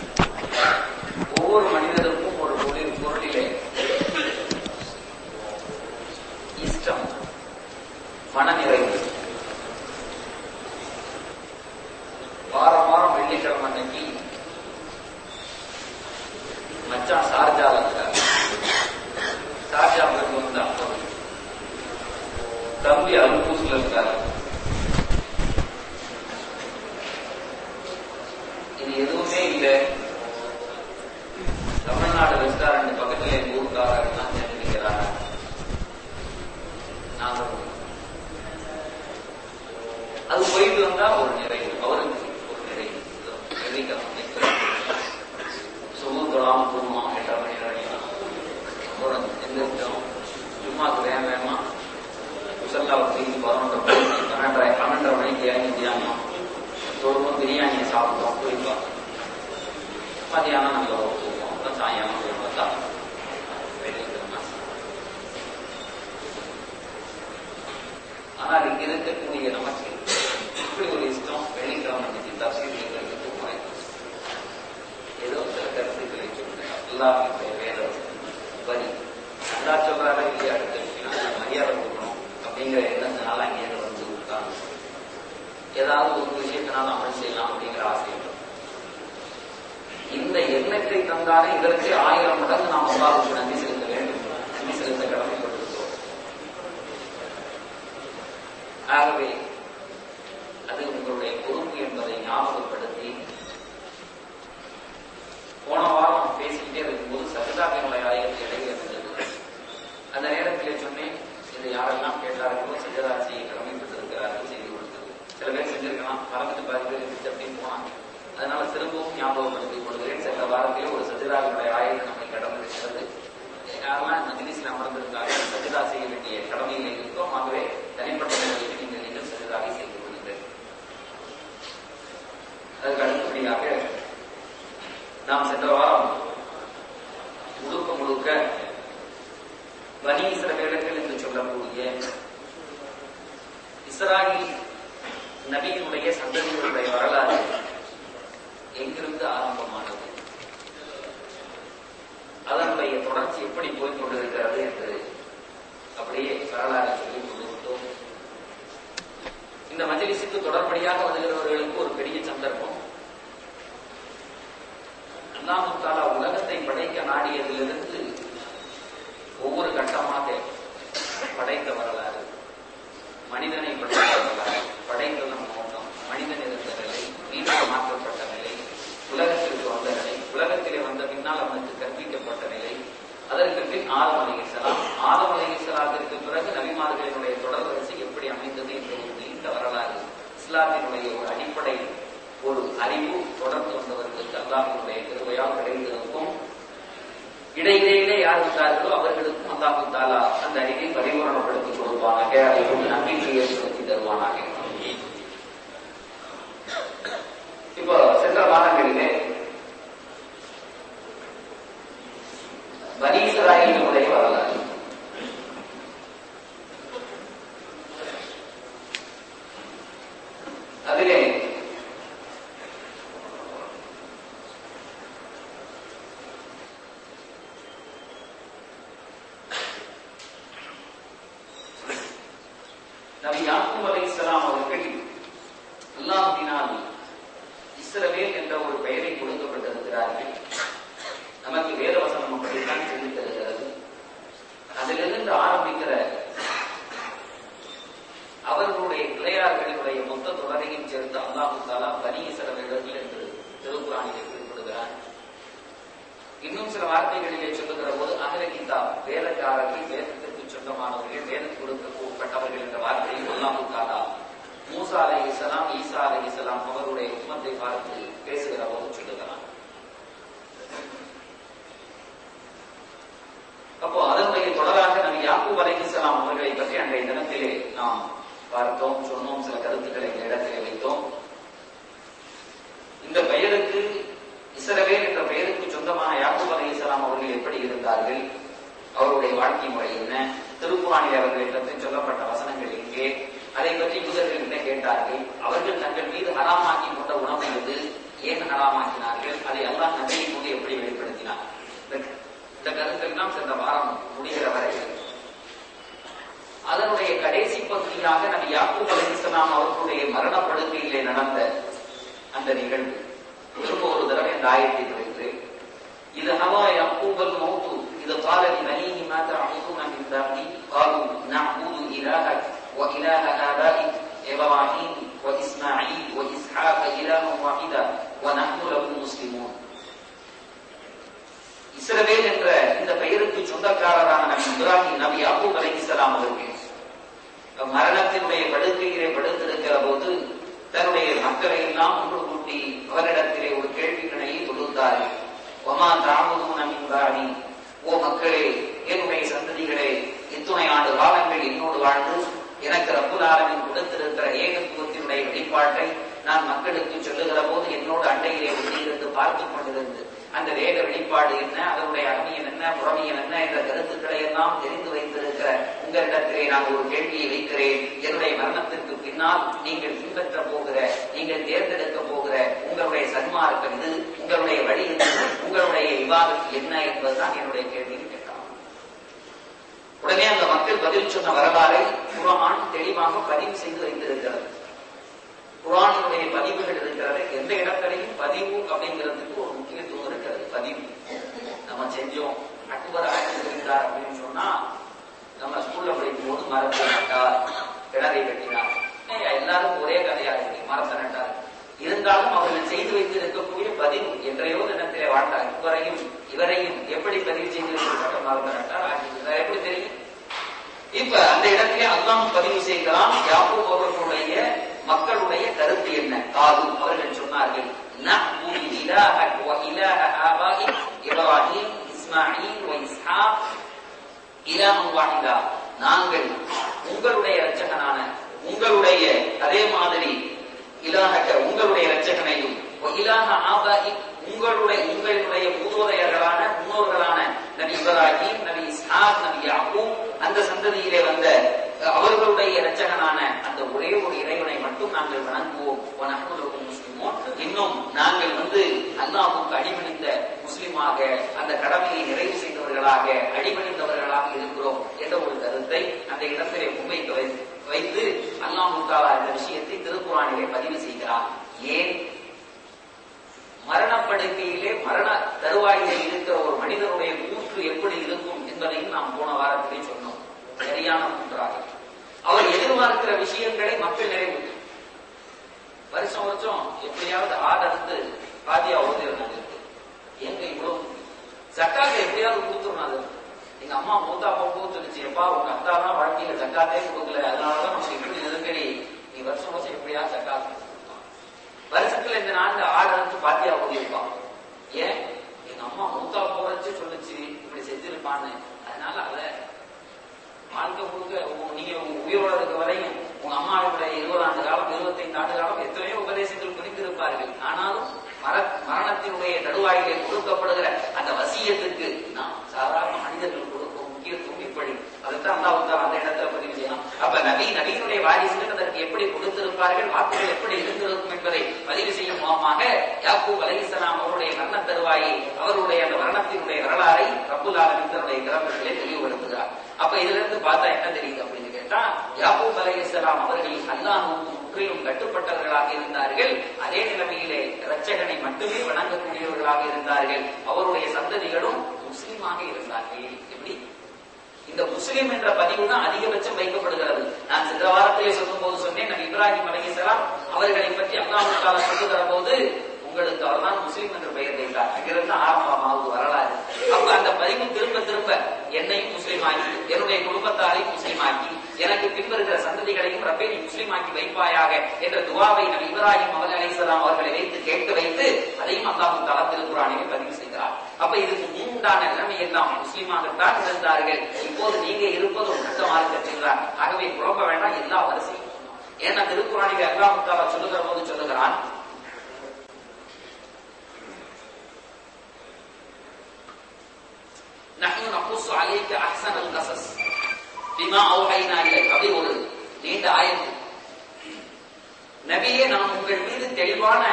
ஒவ்வொரு மனிதருக்கும் ஒரு பொருளில் பொருளிலே இஷ்டம் மனநிறைவு வாரம் வாரம் வெள்ளிக்கிழமை அன்னைக்கு மச்சான் சார்ஜால இருக்காரு சார்ஜா போயிட்டு வந்தா தம்பி அல்பூஸ்ல இருக்காரு இது எதுவுமே இல்லை தமிழ்நாடு ரெஸ்டாரண்ட் பக்கத்துல எங்க ஊருக்காரர்கள்லாம் சேர்ந்து நிற்கிறாங்க நாங்களும் அது போயிட்டு வந்தா ஒரு நிறைவு அவருக்கு ஒரு நிறைவு வெள்ளிக்கிழமை சுமம் தொழாம தூங்குவோம் எட்டரை மணி வரைக்கும் அப்புறம் எந்திரிச்சோம் சும்மாக்கு வேக வேகமா முசல்லாவை தூக்கி பதினொன்றரை மணிக்கு பன்னெண்டரை பன்னெண்டரை மணிக்கு இறங்கி தியானம் தோறும் பிரியாணியை சாப்பிட்டோம் குடிப்போம் மதியானம் நம்ம தூங்குவோம் அப்புறம் சாயங்காலம் போய் பார்த்தா வெள்ளிக்கிழமை ஆனால் இங்க இருக்கக்கூடிய நமக்கு இப்படி ஒரு இஷ்டம் வெள்ளிக்கிழமை அன்னைக்கு தப்சீல்களுக்கு தூக்கம் ஏதோ சில கருத்துக்களை சொல்றேன் எல்லாருடைய வேதம் வரி நல்லா சொல்றாரு இல்லையா அடுத்த விஷயம் மரியாதை கொடுக்கணும் அப்படிங்கிற எண்ணத்தினால அங்கே வந்து உட்கார்ந்து ஏதாவது ஒரு விஷயத்தினால அமல் செய்யலாம் அப்படிங்கிற ஆசை இருக்கும். இந்த எண்ணத்தை தந்தானே இதற்கு ஆயிரம் மடங்கு நாம் அல்லாவுக்கு நன்றி செலுத்த வேண்டும் நன்றி செலுத்த கடமைப்பட்டிருக்கிறோம் ஆகவே அது உங்களுடைய பொறுப்பு என்பதை ஞாபகப்படுத்தி போன வாரம் பேசிக்கிட்டே இருக்கும்போது சஜிதாவினுடைய ஆயிரத்தி இடையே இருந்தது அந்த நேரத்திலே சொன்னேன் இதை யாரெல்லாம் கேட்டார்களோ சஜிதா செய்ய கடமைப்பட்டிருக்கிறார்கள் செய்து கொடுத்தது சில பேர் செஞ்சிருக்கலாம் மறந்துட்டு பாதி பேர் இருந்துச்சு அப்படின்னு போனாங்க அதனால திரும்பவும் ஞாபகப்படுத்திக் கொள்கிறேன் சென்ற வாரத்திலே ஒரு சஜிதாவினுடைய ஆயுதம் நம்மை கடந்து இருக்கிறது யாரெல்லாம் இந்த மஜிலிசில் அமர்ந்திருக்காங்க சஜிதா செய்ய வேண்டிய கடமையில் இருக்கோம் ஆகவே தனிப்பட்ட முறையில் நீங்கள் நீங்கள் சஜிதாவை செய்து கொள்ளுங்கள் அதுக்கு அடுத்தபடியாக நாம் சென்ற வாரம் முழுக்க முழுக்க வனி இஸ்ரவேலர்கள் என்று சொல்லக்கூடிய இஸ்ராயல் நபியினுடைய சந்ததிகளுடைய வரலாறு எங்கிருந்து ஆரம்பமானது அதனுடைய தொடர்ச்சி எப்படி போய்க் கொண்டிருக்கிறது என்று அப்படியே வரலாறு சொல்லிக் கொண்டிருந்தோம் இந்த மஜலிசுக்கு தொடர்படியாக வருகிறவர்களுக்கு ஒரு பெரிய சந்தர்ப்பம் அல்லாஹு தாலா உலகத்தை படைக்க நாடியதிலிருந்து ஒவ்வொரு கட்டமாக படைத்த வரலாறு மனிதனை படைத்த வரலாறு படைத்ததன் நோக்கம் மனிதன் இருந்த நிலை மீண்டும் மாற்றப்பட்ட நிலை உலகத்திற்கு வந்த நிலை உலகத்திலே வந்த பின்னால் அவனுக்கு கற்பிக்கப்பட்ட நிலை அதற்கு பின் ஆதம் அலைகிசலாம் ஆதம் அலைகிசலாத்திற்கு பிறகு நபிமார்களினுடைய தொடர் வரிசை எப்படி அமைந்தது என்ற ஒரு நீண்ட வரலாறு இஸ்லாத்தினுடைய ஒரு அடிப்படை ஒரு அறிவு தொடர்ந்து வந்தவர்களுக்கு அல்லாஹினுடைய கிருபையால் கிடைத்திருக்கும் இடையிலேயே யார் வந்தார்களோ அவர்களுக்கும் அல்லாஹு தாலா அந்த அறிவை பரிபூரணப்படுத்தி கொடுப்பானாக அதை கொண்டு நம்பிக்கையை ஏற்படுத்தி தருவானாக இப்போ சென்ற வாரங்களிலே பனீசராயினுடைய வரலாறு அதிலே நபி யாக்கூப் அலைஹிஸ்ஸலாம் அவர்கள் அல்லாஹ்வினால் இஸ்ரவேல் என்ற ஒரு பெயரை கொடுக்கப்பட்டிருக்கிறார்கள் நமக்கு வேத வசனம் அப்படித்தான் சொல்லித் தருகிறது அதிலிருந்து ஆரம்பிக்கிற அவர்களுடைய கிளையார்களினுடைய மொத்த தொடரையும் சேர்த்து அல்லாஹு தாலா பனி இஸ்ரவேலர்கள் என்று திருக்குறானிலே குறிப்பிடுகிறார் இன்னும் சில வார்த்தைகளிலே சொல்லுகிற போது அகல கிதாப் வேதக்காரர்கள் வேதத்திற்கு சொந்தமானவர்கள் வேதம் கொடுக்கப்பட்டவர்கள் என்ற வார்த்தையை அல்லாஹு தாலா மூசா அலை இஸ்லாம் ஈசா அலை இஸ்லாம் அவருடைய உம்மத்தை பார்த்து பேசுகிற போது சொல்லுகிறான் அப்போ அதனுடைய தொடராக நபி யாக்கூப் அலை இஸ்லாம் அவர்களை பற்றி அன்றைய தினத்திலே நாம் பார்த்தோம் சொன்னோம் சில கருத்துக்களை இந்த இடத்திலே வைத்தோம் இந்த பெயருக்கு இஸ்ரவேல் என்ற பெயருக்கு சொந்தமான யாக்கூப் அலை இஸ்லாம் அவர்கள் எப்படி இருந்தார்கள் அவருடைய வாழ்க்கை முறை என்ன திருக்குறானில் அவர்களை பற்றி சொல்லப்பட்ட வசனங்கள் எங்கே அதை பற்றி யூதர்கள் என்ன கேட்டார்கள் அவர்கள் தங்கள் மீது ஹராமாக்கி கொண்ட உணவு எது ஏன் ஹராமாக்கினார்கள் அதை அல்லாஹ் கடைசியாக நபி யாக்கூப் அலைஹிஸ்ஸலாம் அவர்களுடைய மரணப்படுக்கையிலே நடந்த அந்த நிகழ்வு திரும்ப ஒரு தடவை அந்த ஆயத்தை கிடைக்கிறேன் இது ஹவா யாக்கூபல் மௌத்து இது قال لبنيه ما تعبدون من بعدي قالوا نعبد إلهك وإله آبائك إبراهيم وإسماعيل وإسحاق إلها واحدا ونحن له مسلمون இஸ்ரவேல் என்ற இந்த பெயருக்கு சொந்தக்காரரான நபி இப்ராஹிம் நபி யாக்கூப் அலைஹிஸ்ஸலாம் அவர்கள் மரணத்தினுடைய படுக்கையிலே படுத்திருக்கிற போது தன்னுடைய மக்களை எல்லாம் ஒன்று கூட்டி அவரிடத்திலே ஒரு கேள்விகளை தொடுத்தார்கள் ஒமா தாமுதும் நம்பிந்தாரி ஓ மக்களே என்னுடைய சந்ததிகளே இத்துணை ஆண்டு காலங்கள் என்னோடு வாழ்ந்து எனக்கு ரப்புல் ஆலமின் கொடுத்திருக்கிற ஏகத்துவத்தினுடைய வெளிப்பாட்டை நான் மக்களுக்கு சொல்லுகிற போது என்னோடு அண்டையிலே இருந்து பார்த்துக் கொண்டிருந்து அந்த வேக வெளிப்பாடு என்ன அதனுடைய அகமியம் என்ன புறமியம் என்ன என்ற கருத்துக்களை எல்லாம் தெரிந்து வைத்திருக்கிற உங்களிடத்திலே நான் ஒரு கேள்வியை வைக்கிறேன் என்னுடைய மரணத்திற்கு பின்னால் நீங்கள் பின்பற்ற போகிற நீங்கள் தேர்ந்தெடுக்க போகிற உங்களுடைய சன்மார்க்கம் இது உங்களுடைய வழி இது உங்களுடைய விவாதம் என்ன என்பதுதான் என்னுடைய கேள்வியை கேட்டான் உடனே அந்த மக்கள் பதில் சொன்ன வரலாறை குரான் தெளிவாக பதிவு செய்து வைத்திருக்கிறது குரானுடைய பதிவுகள் இருக்கிறது எந்த இடத்திலையும் பதிவு அப்படிங்கிறதுக்கு ஒரு முக்கியத்துவம் இருக்கிறது பதிவு நம்ம செஞ்சோம் அக்பர் ஆட்சி புரிந்தார் அப்படின்னு சொன்னா நம்ம ஸ்கூல்ல படிக்கும் போது மரத்தை நட்டார் கிணறை கட்டினார் ஏய், எல்லாரும் ஒரே கதையா இருக்கு மரத்தை நட்டார் இருந்தாலும் அவர்கள் செய்து வைத்து இருக்கக்கூடிய பதிவு என்றையோ தினத்திலே வாழ்ந்தார் இவரையும் இவரையும் எப்படி பதிவு செய்து வைத்திருக்க மரத்தை நட்டார் ஆட்சி புரிந்தார் எப்படி தெரியும் இப்ப அந்த இடத்திலே அல்லாம் பதிவு செய்கிறான் யாக்கூப் அவர்களுடைய மக்களுடைய கருத்து என்ன காது அவர்கள் சொன்னார்கள் நஅ்புது இலாஹக வ இலாஹ ஆபாஇ இப்ராஹீம் இஸ்மாஈல் வ இஸ்ஹாக் இலாஹன் வாஹிதா நாங்கள் உங்களுடைய இரட்சகனான உங்களுடைய அதே மாதிரி இலாஹக உங்களுடைய இரட்சகனையும் வ இலாஹ ஆபாஇ உங்களுடைய உங்களுடைய மூதோதையர்களான முன்னோர்களான நபி இப்ராஹிம் நபி இஸ்ஹாக் நபி யாக்கூப் அந்த சந்ததியிலே வந்த அஹ், அவர்களுடைய இரட்சகனான அந்த ஒரே ஒரு இறைவனை மட்டும் நாங்கள் வணங்குவோம் வணங்குவதற்கு முஸ்லிமோன் இன்னும் நாங்கள் வந்து அல்லாஹுக்கு அடிபணிந்த முஸ்லிமாக அந்த கடமையை நிறைவு செய்தவர்களாக அடிபணிந்தவர்களாக இருக்கிறோம் என்ற ஒரு கருத்தை அந்த இடத்திலே முன்வைக்க வை- வைத்து அல்லாஹு தாலா இந்த விஷயத்தை திருக்குறானிலே பதிவு செய்கிறார் ஏன் மரணப்படுக்கையிலே மரண தருவாயிலே இருக்கிற ஒரு மனிதனுடைய கூற்று எப்படி இருக்கும் என்பதையும் நாம் போன வாரத்திலே சொன்னோம் சரியான கூற்றாக அவர் எதிர்பார்க்கிற விஷயங்களை மக்கள் நிறைவு வருஷம் வருஷம் எப்படியாவது ஆதரத்து பாத்தியா ஓதிருந்தாங்க எங்க இவ்வளவு சக்காத்தை எப்படியாவது கொடுத்துடணும் அது எங்க அம்மா மூத்தா போகும்போது சொல்லிச்சு எப்பா உங்க அத்தா தான் வாழ்க்கையில சக்காத்தே கொடுக்கல அதனாலதான் நமக்கு இப்படி நெருக்கடி நீ வருஷம் வருஷம் எப்படியாவது சக்காத்து வருஷத்துல இந்த நான்கு ஆடு அறுத்து பாத்தியா ஓடிருப்பான் ஏன் எங்க அம்மா மூத்தா போறச்சு சொல்லுச்சு இப்படி செஞ்சிருப்பான்னு அதனால அத வாழ்க்கை முழுக்க உங்க- நீங்க உங்க உயிரோட இருக்க வரையும் உங்க அம்மாவுடைய இருபது ஆண்டு காலம் இருபத்தைந்து ஆண்டு காலம் எத்தனையோ உபதேசங்கள் புரிந்திருப்பார்கள் ஆனாலும் மர மரணத்தினுடைய நடுவாயிலே கொடுக்கப்படுகிற அந்த வசியத்துக்கு நாம் சாதாரண மனிதர்கள் கொடுக்கும் முக்கியத்துவம் இப்படி அதுதான் அல்லாஹ் அந்த இடத்துல பதிவு செய்யலாம் அப்ப நபி நபியினுடைய வாரிசுகள் அதற்கு எப்படி கொடுத்திருப்பார்கள் வாக்குகள் எப்படி இருந்திருக்கும் என்பதை பதிவு செய்யும் மூலமாக யாக்கூப் அலைஹிஸ்ஸலாம் அவருடைய மரண தருவாயை அவருடைய அந்த மரணத்தினுடைய வரலாறை ரப்புல் ஆலமீன் தன்னுடைய கிரந்தத்திலே தெளிவுபடுத்துகிறார் அப்ப இதுல இருந்து பார்த்தா என்ன தெரியுது அப்படின்னு கேட்டா யாக்கூப் அலைஹிஸ்ஸலாம் அவர்கள் அல்லாஹ்வுக்கு முற்றிலும் கட்டுப்பட்டவர்களாக இருந்தார்கள் அதே நிலைமையிலே இரட்சகனை மட்டுமே வணங்கக்கூடியவர்களாக இருந்தார்கள் அவருடைய சந்ததிகளும் முஸ்லிமாக இருந்தார்கள் எப்படி இந்த முஸ்லிம் என்ற பதிவு தான் அதிகபட்சம் வைக்கப்படுகிறது நான் சென்ற வாரத்திலே சொல்லும் போது சொன்னேன் நபி இப்ராஹிம் அலைஹிஸ்ஸலாம் அவர்களை பற்றி அல்லாஹ் தாலா சொல்லுகிற போது உங்களுக்கு அவர்தான் முஸ்லிம் என்று பெயர் வைத்தார் அங்கிருந்து ஆரம்பமாவது வரலாறு அப்ப அந்த பதிவு திரும்ப திரும்ப என்னையும் முஸ்லிமாக்கி என்னுடைய குடும்பத்தாரையும் முஸ்லிமாக்கி எனக்கு பின்வருகிற சந்ததிகளையும் ரப்பே நீ முஸ்லிமாக்கி வைப்பாயாக என்ற துவாவை நபி இப்ராஹிம் அவர்கள் அலைஹிஸ்ஸலாம் அவர்களை வைத்து கேட்க வைத்து அதையும் அல்லாஹ் தாலா திருக்குறானிலே பதிவு செய்கிறார் அப்ப இதுக்கு முன்னுண்டான நிலைமை எல்லாம் முஸ்லிமாகத்தான் இருந்தார்கள் இப்போது நீங்க இருப்பது ஒரு நல்ல மார்க்கத்தில் தான் ஆகவே குழப்ப வேண்டாம் எல்லா வரிசையும் ஏன்னா திருக்குறானிலே அல்லாஹ் தாலா சொல்லுகிற போது சொல்லுகிறான் நஹ்னு நகுஸ்ஸு அலைக்க அஹ்ஸனல் கஸஸ் பிமா அவ்ஹைனா இலைக் அப்படி ஒரு நீண்ட ஆயத்து நபியே நாம் உங்கள் மீது தெளிவான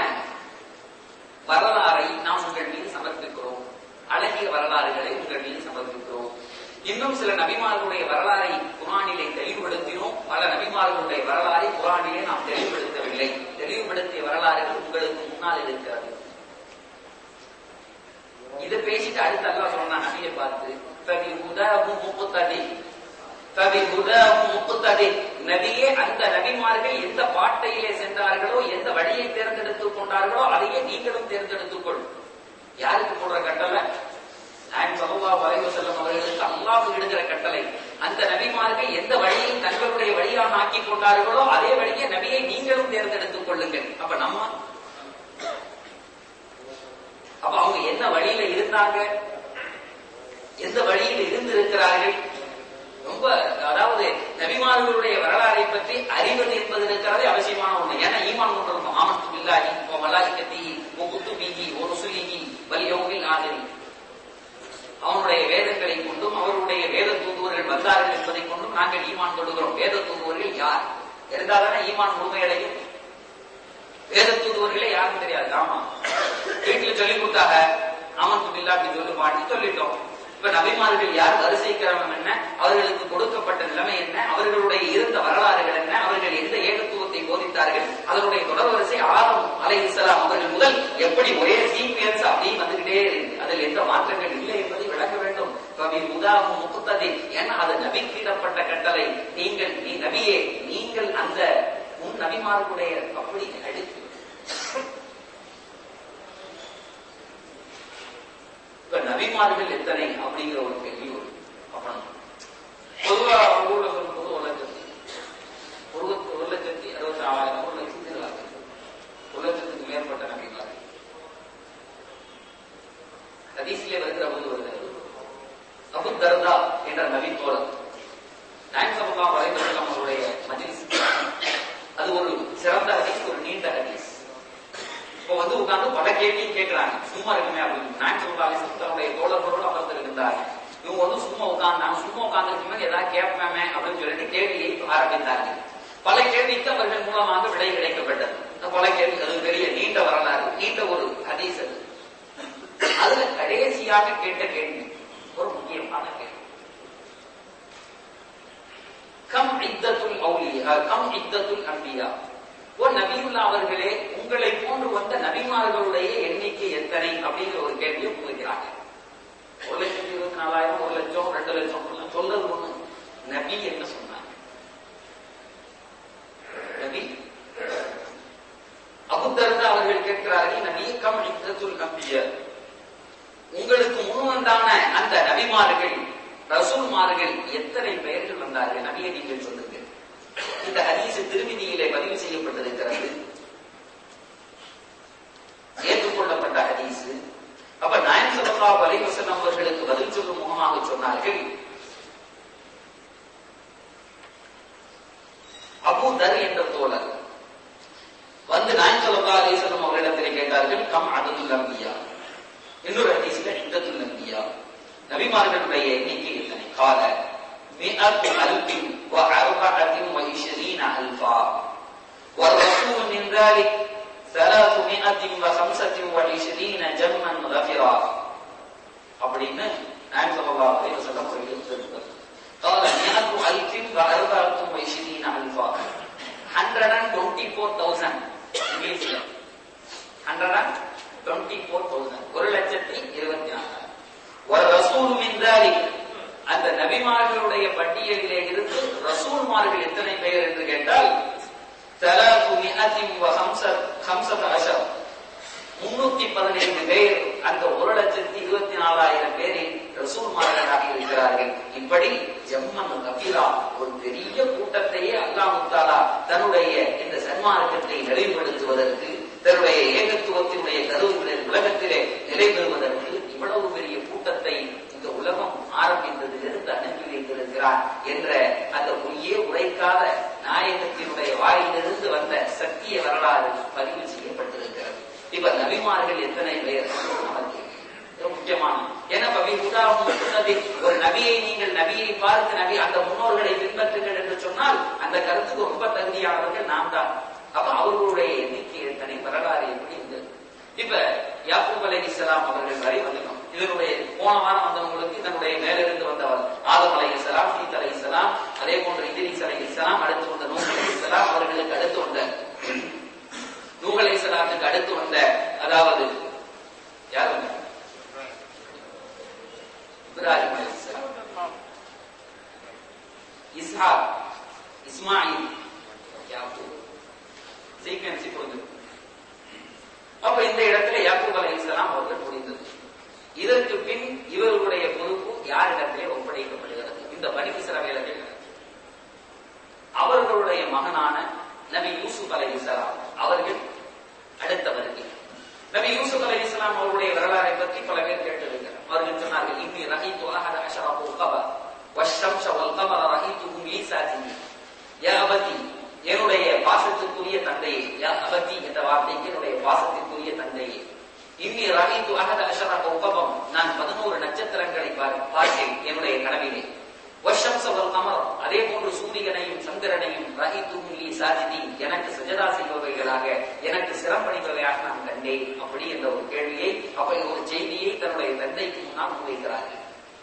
வரலாறை நாம் உங்கள் மீது சமர்ப்பிக்கிறோம் அழகிய வரலாறுகளை உங்கள் மீது சமர்ப்பிக்கிறோம் இன்னும் சில நபிமார்களுடைய வரலாறை குரானிலே தெளிவுபடுத்தினோம் பல நபிமார்களுடைய வரலாறை குரானிலே நாம் தெளிவுபடுத்தவில்லை தெளிவுபடுத்திய வரலாறுகள் உங்களுக்கு முன்னால் இருக்கிறது இதை பேசிட்டு அடுத்து அல்லாஹ் சொன்னா நபியை பார்த்து தவி உதாபு முப்புத்ததி தவி உதாபு முப்புத்ததி நபியே அந்த நபிமார்கள் எந்த பாட்டையிலே சென்றார்களோ எந்த வழியை தேர்ந்தெடுத்துக் கொண்டார்களோ அதையே நீங்களும் தேர்ந்தெடுத்துக் கொள் யாருக்கு போடுற கட்டளை நாயன் சல்லா வரைவு செல்லும் அவர்களுக்கு அல்லாஹ் இடுகிற கட்டளை அந்த நபிமார்கள் எந்த வழியை தங்களுடைய வழியாக ஆக்கிக் கொண்டார்களோ அதே வழியை நபியை நீங்களும் தேர்ந்தெடுத்துக் கொள்ளுங்கள் அப்ப நம்ம அப்ப அவங்க என்ன வழியில இருந்தாங்க எந்த வழியில் இருந்து இருக்கிறார்கள் ரொம்ப அதாவது நபிமார்களுடைய வரலாறை பற்றி அறிவது என்பது இருக்கிறதே அவசியமான ஒண்ணு ஏன்னா ஈமான் கொண்டு இருக்கும் ஆமத்து பில்லாஹி ஓ மலாய்க்கத்தி ஓ குத்துபிஹி ஓ ருசுலிஹி வல் யௌமில் ஆகிரி அவனுடைய வேதங்களை கொண்டும் அவருடைய வேத தூதுவர்கள் வந்தார்கள் என்பதை கொண்டும் நாங்கள் ஈமான் தொடுகிறோம் வேத தூதுவர்கள் யார் இருந்தால்தானே ஈமான் முழுமையடையும் வேத தூதுவர்களே யாரும் தெரியாது ஆமா வீட்டுல சொல்லி கொடுத்தாங்க ஆமத்து பில்லா அப்படின்னு சொல்லி பாட்டி சொல்லிட்டோம் இப்ப நபிமார்கள் யார் வரிசை கிரமம் என்ன அவர்களுக்கு கொடுக்கப்பட்ட நிலைமை என்ன அவர்களுடைய இருந்த வரலாறுகள் என்ன அவர்கள் எந்த ஏகத்துவத்தை போதித்தார்கள் அதனுடைய தொடர் வரிசை ஆரம் அலை இஸ்லாம் அவர்கள் முதல் எப்படி ஒரே சீக்வன்ஸ் அப்படியே வந்துகிட்டே இருக்கு அதில் எந்த மாற்றங்கள் இல்லை என்பதை விளக்க வேண்டும் கவி உதாவும் முக்குத்ததை ஏன்னா அது நபிக்கிடப்பட்ட கட்டளை நீங்கள் நீ நபியே நீங்கள் அந்த உன் நபிமார்களுடைய அப்படி அடித்து இப்ப நபிமார்கள் எத்தனை அப்படிங்கிற ஒரு கேள்வி ஒரு அப்பணும் பொதுவா ஊர்ல சொல்லும்போது ஒரு லட்சத்தி ஒரு ஒரு லட்சத்தி அறுபத்தி நாலாயிரம் ஒரு லட்சத்தி இருபதாயிரம் ஒரு லட்சத்துக்கு மேற்பட்ட நபிமார்கள் ஹதீஸ்ல வருகிற போது வருகிறது அபு தர்தா என்ற நபி தோழர் நாயன் சமூகா வரைபடம் அவருடைய மஜிலிஸ் அது ஒரு சிறந்த ஹதீஸ் ஒரு நீண்ட ஹதீஸ் இப்போ வந்து உட்கார்ந்து பல கேள்வி கேட்கிறாங்க சும்மா இருக்குமே அப்படின்னு நான் சொல்றாங்க தன்னுடைய தோழர்களோடு அமர்ந்திருக்கின்றாங்க இவங்க வந்து சும்மா உட்கார்ந்து நான் சும்மா உட்கார்ந்து ஏதாவது கேட்பேமே அப்படின்னு சொல்லிட்டு கேள்வியை ஆரம்பித்தாங்க பல கேள்விக்கு அவர்கள் மூலமாக விடை கிடைக்கப்பட்டது இந்த பல கேள்வி அது பெரிய நீண்ட வரலாறு நீண்ட ஒரு ஹதீஸ் அது அதுல கடைசியாக கேட்ட கேள்வி ஒரு முக்கியமான கேள்வி கம் இத்தத்துல் அவுலியா கம் இத்தத்துல் அம்பியா ஓ நபியுல்லா அவர்களே உங்களை போன்று வந்த நபிமார்களுடைய எண்ணிக்கை எத்தனை அப்படிங்கிற ஒரு கேள்வியை முன்வைக்கிறாங்க ஒரு லட்சத்தி இருபத்தி நாலாயிரம் ஒரு லட்சம் ரெண்டு லட்சம் சொல்றது ஒண்ணு நபி என்ன சொன்னாங்க நபி அபுத்தர்ந்து அவர்கள் கேட்கிறார்கள் நபி கம் இத்தத்துல் நம்பிய உங்களுக்கு முன் வந்தான அந்த நபிமார்கள் ரசூல்மார்கள் எத்தனை பெயர்கள் வந்தார்கள் நபியை நீங்கள் சொல்லுங்கள் இந்த ஹதீஸ் திருமதியிலே பதிவு செய்யப்பட்டிருக்கிறது ஏற்றுக்கொள்ளப்பட்ட ஹதீஸ் அப்ப நாயன் சல்லா அலைவசனம் அவர்களுக்கு பதில் சொல்லும் முகமாக சொன்னார்கள் அபு தர் என்ற தோழர் வந்து நாயன் சல்லா அலிசல்லம் அவர்களிடத்தில் கேட்டார்கள் கம் அதுல் நம்பியா இன்னொரு ஹதீஸ்ல இந்தத்துல் நம்பியா நபிமார்களுடைய எண்ணிக்கை எத்தனை கால مئة ألف وأربعة وعشرين ألفا والرسول من ذلك ثلاثمائة وخمسة وعشرين جما غفرا அப்படின்னு நான் சொல்லலாம் அப்படின்னு சொல்ல قال مئة ألف وأربعة وعشرين ألفا 124,000 இங்கிலீஷ்ல 124,000 ஒரு லட்சத்தி இருபத்தி நாலாயிரம் ஒரு ரசூல் மின் ذلك அந்த நபிமார்களுடைய பட்டியலிலே இருந்து ரசூல்மார்கள் எத்தனை பெயர் என்று கேட்டால் முன்னூத்தி பதினைந்து பேர் அந்த ஒரு லட்சத்தி இருபத்தி நாலாயிரம் பேரில் ரசூல்மார்களாக இருக்கிறார்கள் இப்படி ஜம்மன் கபீரா ஒரு பெரிய கூட்டத்தையே அல்லாமுத்தாலா தன்னுடைய இந்த சன்மார்க்கத்தை நிலைப்படுத்துவதற்கு தன்னுடைய ஏகத்துவத்தினுடைய கருவுகளை உலகத்திலே நிலை பெறுவதற்கு இவ்வளவு பெரிய கூட்டத்தை இந்த உலகம் ஆரம்பித்ததிலிருந்து அனுப்பி வைத்திருக்கிறார் என்ற அந்த பொய்யே உரைக்காத நாயகத்தினுடைய வாயிலிருந்து வந்த சத்திய வரலாறு பதிவு செய்யப்பட்டிருக்கிறது இப்ப நபிமார்கள் எத்தனை பேர் நமக்கு முக்கியமான ஏன்னா பவி உதாரணம் ஒரு நபியை நீங்கள் நபியை பார்த்து நபி அந்த முன்னோர்களை பின்பற்றுங்கள் என்று சொன்னால் அந்த கருத்துக்கு ரொம்ப தகுதியானவர்கள் நாம் தான் அப்ப அவர்களுடைய எண்ணிக்கை எத்தனை வரலாறு எப்படி இருந்தது இப்ப யாக்கூப் அலைஹிஸ்ஸலாம் அவர்கள் வரை வந்துட்டோம் இதனுடைய போன வாரம் வந்தவங்களுக்கு இதனுடைய மேலிருந்து வந்தவர் ஆதம் அலைஹிஸ்ஸலாம் சீத் அலைஹிஸ்ஸலாம் அதே போன்று இதிரிஸ் அலைஹிஸ்ஸலாம் அடுத்து வந்த நூஹ் அலைஹிஸ்ஸலாம் அவர்களுக்கு அடுத்து வந்த நூஹ் அலைஹிஸ்ஸலாத்துக்கு அடுத்து வந்த அதாவது யார் வந்தாங்க இப்ராஹிம் அலைஹிஸ்ஸலாம் இஸ்ஹாக் இஸ்மாயில் யாக்கூப் சீக்வன்ஸ் பொழுது அப்ப இந்த இடத்துல யாக்கூப் அலைஹிஸ்ஸலாம் அவர்கள் முடிந்தது இதற்கு பின் இவர்களுடைய பொறுப்பு யாரிடத்திலே ஒப்படைக்கப்படுகிறது இந்த பனி இஸ்ரவேலர்கள் அவர்களுடைய மகனான நபி யூசுப் அலைஹிஸ்ஸலாம் அவர்கள் அடுத்த வருகை நபி யூசுப் அலைஹிஸ்ஸலாம் அவருடைய வரலாறை பற்றி பல பேர் கேட்டிருக்கிறார் அவர்கள் சொன்னார்கள் இன்னி ரஹீத்து அஹத அஷரா கௌகபா வஷ்ஷம்ஸ வல் கமர ரஹீத்துஹும் லீ சாஜிதீன் யா அபதி என்னுடைய பாசத்திற்குரிய தந்தையே யா அபதி என்ற வார்த்தைக்கு என்னுடைய பாசத்திற்குரிய தந்தையே இன்னி ரஹீத்து அஹத அஷரா கௌகபம் நான் பதினோரு நட்சத்திரங்களை பார்- பார்த்தேன் என்னுடைய கனவிலே வஷம்ச வல் கமர் அதே போன்று சூரியனையும் சந்திரனையும் ரஹீத்துஹும் லீ சாஜிதீன் எனக்கு சஜதா செய்பவைகளாக எனக்கு சிரமணிபவையாக நான் கண்டேன் அப்படி என்ற ஒரு கேள்வியை அப்படி ஒரு செய்தியை தன்னுடைய தந்தைக்கு முன்னால் முன்வைக்கிறார்கள்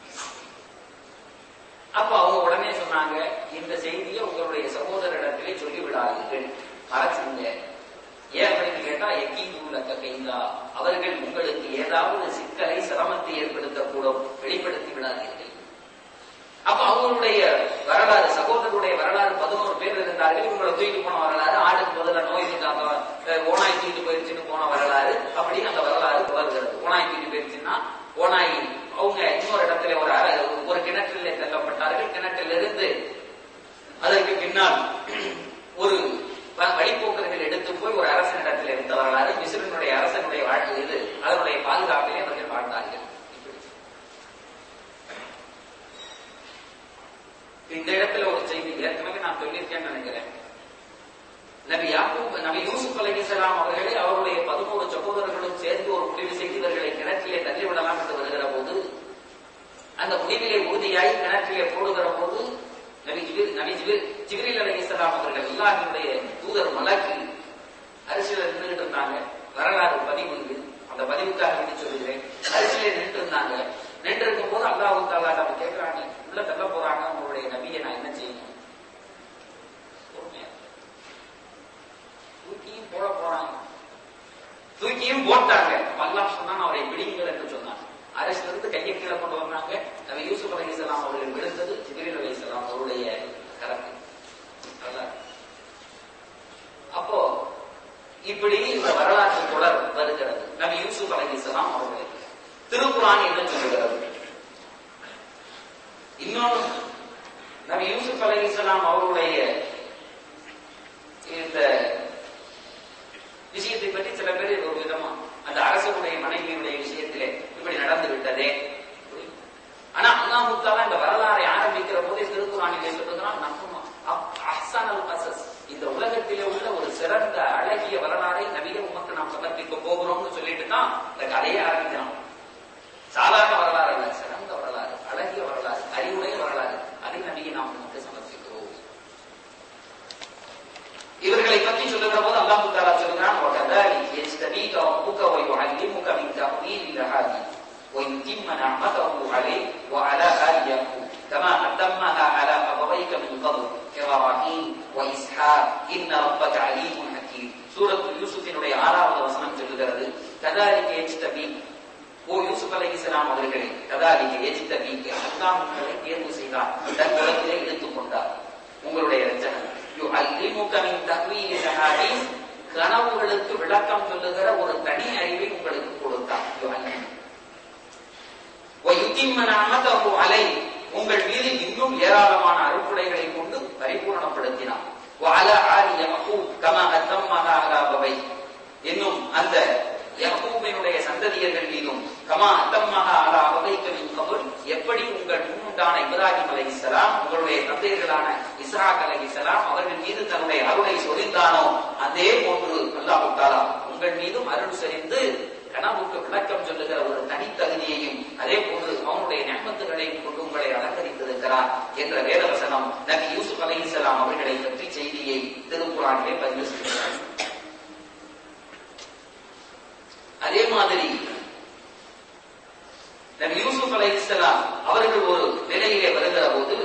அப்ப அவங்க உடனே சொன்னாங்க இந்த செய்தியை உங்களுடைய சகோதரிடத்திலே சொல்லி விடாதீர்கள் மறைச்சுங்க ஏன் அப்படின்னு கேட்டா எக்கீதுள்ள கைந்தா அவர்கள் உங்களுக்கு ஏதாவது சிக்கலை சிரமத்தை ஏற்படுத்தக்கூடும் வெளிப்படுத்தி விடாதீர்கள் அப்ப அவங்களுடைய வரலாறு சகோதரருடைய வரலாறு பதினோரு பேர் இருந்தார்கள் இவங்களை தூக்கிட்டு போன வரலாறு ஆடுக்கு பதிலா நோய் இருந்தாங்க அஹ் ஓனாய் தூக்கிட்டு போயிருச்சுன்னு போன வரலாறு அப்படி அந்த வரலாறு தொடர்கிறது ஓனாய் தூக்கிட்டு போயிருச்சுன்னா ஓனாய் அவங்க இன்னொரு இடத்துல ஒரு அற- ஒரு கிணற்றிலே தள்ளப்பட்டார்கள் கிணற்றிலிருந்து அதற்கு பின்னால் ஒரு வ- வழிப்போக்கர்கள் எடுத்து போய் ஒரு அரசனிடத்தில் எடுத்த வரலாறு மிஸ்ரனுடைய அரசனுடைய வாழ்க்கை இது அதனுடைய பாதுகாப்பிலே அவர்கள் வாழ்ந்தார்கள் இப்படி. இந்த இடத்துல ஒரு செய்தி ஏற்கனவே நான் சொல்லியிருக்கேன்னு நினைக்கிறேன் நபி யாக்கூப் நபி யூசுப் அலைஹிஸ்ஸலாம் அவர்களே அவருடைய பதினோரு சகோதரர்களும் சேர்ந்து ஒரு முடிவு செய்து இவர்களை கிணற்றிலே தள்ளிவிடலாம் என்று வருகிற போது அந்த முடிவிலே உறுதியாய் கிணற்றிலே போடுகிற போது நபி ஜிபிர் நபி ஜிபிர் ஜிப்ரீல் அலைஹிஸ்ஸலாம் அவர்கள் அல்லாஹ்வுடைய தூதர் மலக்கு அரிசியில நின்றுகிட்டு இருந்தாங்க வரலாறு பதிவு இது அந்த பதிவுக்காக வேண்டி சொல்லுகிறேன் அரிசியில நின்று இருந்தாங்க நின்று இருக்கும் போது அல்லாஹ் தாலா நம்ம கேட்கிறாங்க உள்ள தள்ள போறாங்க உங்களுடைய நபியை நான் என்ன செய்யணும் பொறுமையா. தூக்கியும் போட போறாங்க தூக்கியும் போட்டாங்க அல்லாஹ் சொன்னான் அவரை பிடிங்கள் என்று சொன்னான் அரசுல இருந்து கையை கீழே கொண்டு வந்தாங்க நம்ம யூசுப் அலைஹிஸ்ஸலாம் அவர்கள் விழுந்தது ஜிப்ரீல் அலைஹிஸ்ஸலாம் அவருடைய கரத்தில் நல்லா. அப்போ இப்படி இந்த வரலாற்று தொடர் வருகிறது நபி யூசுப் அலைஹிஸ்ஸலாம் அவர்களுக்கு திருக்குரான் என்ன சொல்லுகிறது இன்னொன்று நபி யூசுப் அலைஹிஸ்ஸலாம் அவருடைய இந்த விஷயத்தை பற்றி சில பேர் ஒரு விதமா அந்த அரசனுடைய மனைவியுடைய விஷயத்திலே இப்படி நடந்து விட்டதே ஆனா அல்லாஹ் முத்தாலா இந்த வரலாறை ஆரம்பிக்கிற போதே திருக்குறானிலே சொல்லுகிறான் நம்ம அஹ்சான் அல் கசஸ் இந்த உலகத்திலே உள்ள ஒரு சிறந்த அழகிய வரலாறை நபிய உமக்கு நாம் சமர்ப்பிக்க போகிறோம்னு சொல்லிட்டு தான் இந்த கதையை ஆரம்பிக்கிறான் சாதாரண வரலாறு அல்ல சிறந்த வரலாறு அழகிய வரலாறு அறிவுடைய வரலாறு அதை நபியை நாம் உமக்கு சமர்ப்பிக்கிறோம் இவர்களை பற்றி சொல்லுகிற போது அல்லாஹ் தாலா சொல்கிறான் وَكَذَلِكَ يَجْتَبِيكَ رَبُّكَ وَيُعَلِّمُكَ مِنْ تَأْوِيلِ الْأَحَادِيثِ وَيُتِمَّ نِعْمَتَهُ عَلَيْكَ وَعَلَى آلِ يَعْقُوبَ كَمَا أَتَمَّهَا عَلَى أَبَوَيْكَ مِنْ قَبْلُ إِبْرَاهِيمَ وَإِسْحَاقَ إِنَّ رَبَّكَ عَلِيمٌ حَكِيمٌ சூரத்து யூசுஃபினுடைய ஆறாவது வசனம் சொல்லுகிறது كَذَلِكَ يَجْتَبِيكَ ஓ யூசுப் அலைஹிஸ்ஸலாம் அவர்களே கதாலிக எஜித்தபீக்கு அல்லாஹ் உங்களை தேர்வு செய்தார் தன் உலகிலே எடுத்துக் கொண்டார் உங்களுடைய ரச்சகன் யுஅல்லிமுக மின் தஹ்வீலில் ஹதீஸ் கனவுகளுக்கு விளக்கம் சொல்லுகிற ஒரு தனி அறிவை உங்களுக்கு கொடுத்தார் யுஅல்லிமு وَيُتِمَّ نَعْمَتَهُ عَلَيْهِ உங்கள் மீது இன்னும் ஏராளமான அருட்குடைகளை கொண்டு பரிபூரணப்படுத்தினார் وَعَلَى آلِ يَعْقُوبَ كَمَا أَتَمَّهَا عَلَى أَبَوَيْهِ இன்னும் அந்த யக்கூபினுடைய சந்ததியர்கள் மீதும் கமா அத்தம்மஹா அலா அபவைக்க மின் கபுல் எப்படி உங்கள் முன்னுண்டான இப்ராஹிம் அலைஹிஸ்ஸலாம் உங்களுடைய தந்தையர்களான இஸ்ஹாக் அலைஹிஸ்ஸலாம் அவர்கள் மீது தன்னுடைய அருளை சொரிந்தானோ அதே போன்று அல்லாஹ் தஆலா உங்கள் மீதும் அருள் சொரிந்து கனவுக்கு விளக்கம் சொல்லுகிற ஒரு தனித்தகுதியையும் அதே போன்று அவனுடைய ஞாபகங்களையும் கொண்டு உங்களை அலங்கரித்திருக்கிறார் என்ற வேதவசனம் நபி யூசுப் அலைஹிஸ்ஸலாம் அவர்களை பற்றி செய்தியை திருக்குறானிலே பதிவு செய்கிறார் அதே மாதிரி மாதிரி நபி யூசுப் அலைஹிஸ்ஸலாம் அவர்கள் ஒரு நிலையிலே வருகிற போது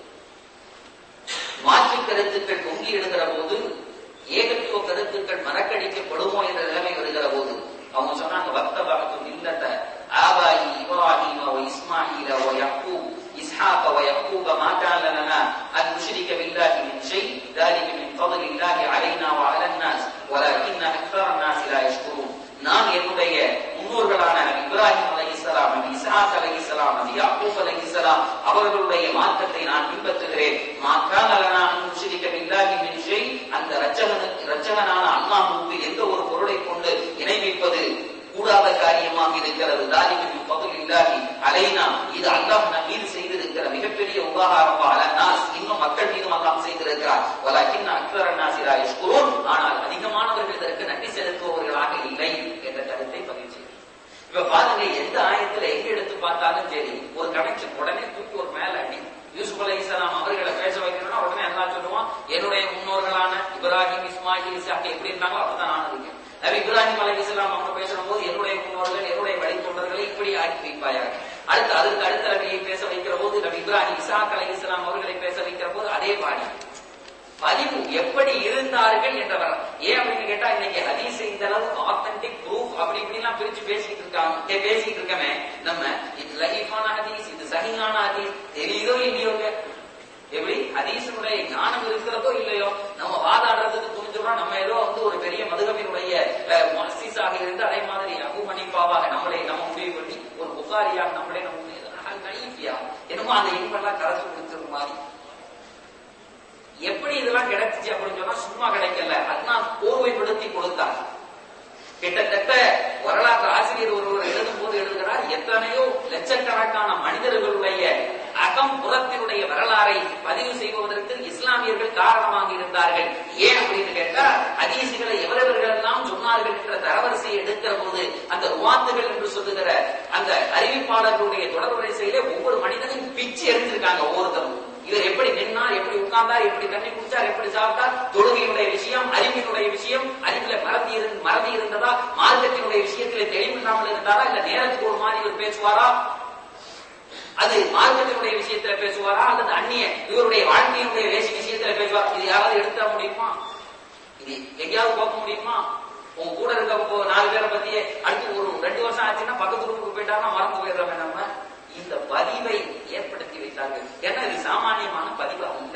மாற்று கருத்துக்கள் பொங்கி எடுக்கிற போது ஏகத்துவ கருத்துக்கள் மறக்கடிக்கப்படுமோ என்ற நிலைமை வருகிற போது அவங்க சொன்னாங்க பக்த பகத்தும் இல்லத்த ஆபாயி இப்ராஹிம வ இஸ்மாயில வ யக்கூப் إسحاق ويعقوب ما كان لنا أن نشرك بالله من شيء ذلك من فضل الله علينا وعلى الناس ولكن أكثر الناس لا يشكرون நான் என்னுடைய முன்னோர்களான நபி இப்ராஹிம் அலைஹிஸ்ஸலாம் நபி இஸ்ஹாக் அலைஹிஸ்ஸலாம் நபி யாக்கூப் அலைஹிஸ்ஸலாம் அவர்களுடைய மார்க்கத்தை நான் பின்பற்றுகிறேன் மாக்கான லனா அன் நுஷ்ரிக பில்லாஹி மின் ஷை அந்த ரட்சகனுக்கு ரட்சகனான அல்லாஹ்வுக்கு எந்த ஒரு பொருளை கொண்டு இணை வைப்பது கூடாத காரியமாக இருக்கிறது தாலிக்கு பகுல் இல்லாஹி அலைனா இது அல்லாஹ் நம் மீது செய்திருக்கிற மிகப்பெரிய உபகாரம் அலநாஸ் இன்னும் மக்கள் மீதும் அல்லாஹ் செய்திருக்கிறார் வலாக்கின் அக்பர நாசிரா யஷ்குரூன் ஆனால் அதிகமானவர்கள் இதற்கு நன்றி செலுத்துபவர்களாக இல்லை என்ற கருத்தை பதிவு செய்கிறார் இப்ப பாருங்க எந்த ஆயத்துல எங்க எடுத்து பார்த்தாலும் சரி ஒரு கனெக்ஷன் உடனே தூக்கி ஒரு மேல அடி யூசுப் அலை இஸ்லாம் அவர்களை பேச வைக்கணும்னா உடனே அல்லா சொல்லுவான் என்னுடைய முன்னோர்களான இப்ராஹிம் இஸ்மாயில் இசாக் எப்படி இருந்தாங்களோ அப்படிதான் நான் இருக்கேன் நபி இப்ராஹிம் அலை இஸ்லாம் அவங்க பேசுற போது என்னுடைய முன்னோர்கள் என்னுடைய வழித்தொண்டர்களை இப்படி ஆக்கி வைப்பாயாக அடுத்து அதற்கு அடுத்த நபியை பேச வைக்கிற போது நபி இப்ராஹிம் இசாக் அலை இஸ்லாம் அவர்களை பேச வைக்கிற போது அதே பாணி பதிவு எப்படி இருந்தார்கள் என்றவர் ஏன் அப்படின்னு கேட்டா இன்னைக்கு ஹதீஸ் இந்த அளவுக்கு ஆத்தென்டிக் ப்ரூஃப் அப்படி இப்படிலாம் பிரிச்சு பேசிட்டு இருக்காங்க ஏ, பேசிட்டு இருக்கமே நம்ம இது லைஃபான ஹதீஸ் இது சஹீஹான ஹதீஸ் தெரியுதோ இல்லையோங்க எப்படி ஹதீஸினுடைய ஞானம் இருக்கிறதோ இல்லையோ நம்ம வாதாடுறதுக்கு துணிஞ்சோம்னா நம்ம ஏதோ வந்து ஒரு பெரிய மதுகபினுடைய மசிஸாக இருந்து அதே மாதிரி அபு மணிப்பாவாக நம்மளை நம்ம முடிவு பண்ணி ஒரு புகாரியாக நம்மளே நம்ம நைஃபியா என்னமோ அந்த இன்பெல்லாம் கரைச்சு கொடுத்துருக்க மாதிரி எப்படி இதெல்லாம் கிடைச்சிச்சு அப்படின்னு சொன்னா சும்மா கிடைக்கல அதுதான் கோர்வைப்படுத்தி கொடுத்தார் கிட்டத்தட்ட வரலாற்று ஆசிரியர் ஒருவர் எழுதும் போது எழுதுகிறார் எத்தனையோ லட்சக்கணக்கான மனிதர்களுடைய அகம் புறத்தினுடைய வரலாறை பதிவு செய்வதற்கு இஸ்லாமியர்கள் காரணமாக இருந்தார்கள் ஏன் அப்படின்னு கேட்டா ஹதீசுகளை எவரவர்கள் எல்லாம் சொன்னார்கள் என்ற தரவரிசையை எடுக்கிற போது அந்த ருவாத்துகள் என்று சொல்லுகிற அந்த அறிவிப்பாளர்களுடைய தொடர் வரிசையிலே ஒவ்வொரு மனிதனையும் பிச்சு எடுத்திருக்காங்க ஒவ்வொருத்தரும் இவர் எப்படி நின்னார் எப்படி உட்கார்ந்தார் எப்படி தண்ணி குடிச்சார் எப்படி சாப்பிட்டார் தொழுகையினுடைய விஷயம் அறிவினுடைய விஷயம் அறிவுல மறதி இருந்து மறதி இருந்ததா மார்க்கத்தினுடைய விஷயத்திலே தெளிவில்லாமல் இருந்தாரா இல்ல நேரத்துக்கு ஒரு மாதிரி இவர் பேசுவாரா அது மார்க்கத்தினுடைய விஷயத்துல பேசுவாரா அல்லது அந்நிய இவருடைய வாழ்க்கையினுடைய வேசி விஷயத்துல பேசுவாரா இது யாராவது எடுத்துட முடியுமா இது எங்கேயாவது போக முடியுமா உங்க கூட இருக்க போ- நாலு பேரை பத்தி அடுத்து ஒரு ரெண்டு வருஷம் ஆச்சுன்னா பக்கத்து ரூமுக்கு போயிட்டாங்கன்னா மறந்து போயிடுறோமே நம்ம இந்த பதிவை ஏற்படுத்தி வைத்தார்கள் ஏன்னா இது சாமானியமான பதிவு அல்ல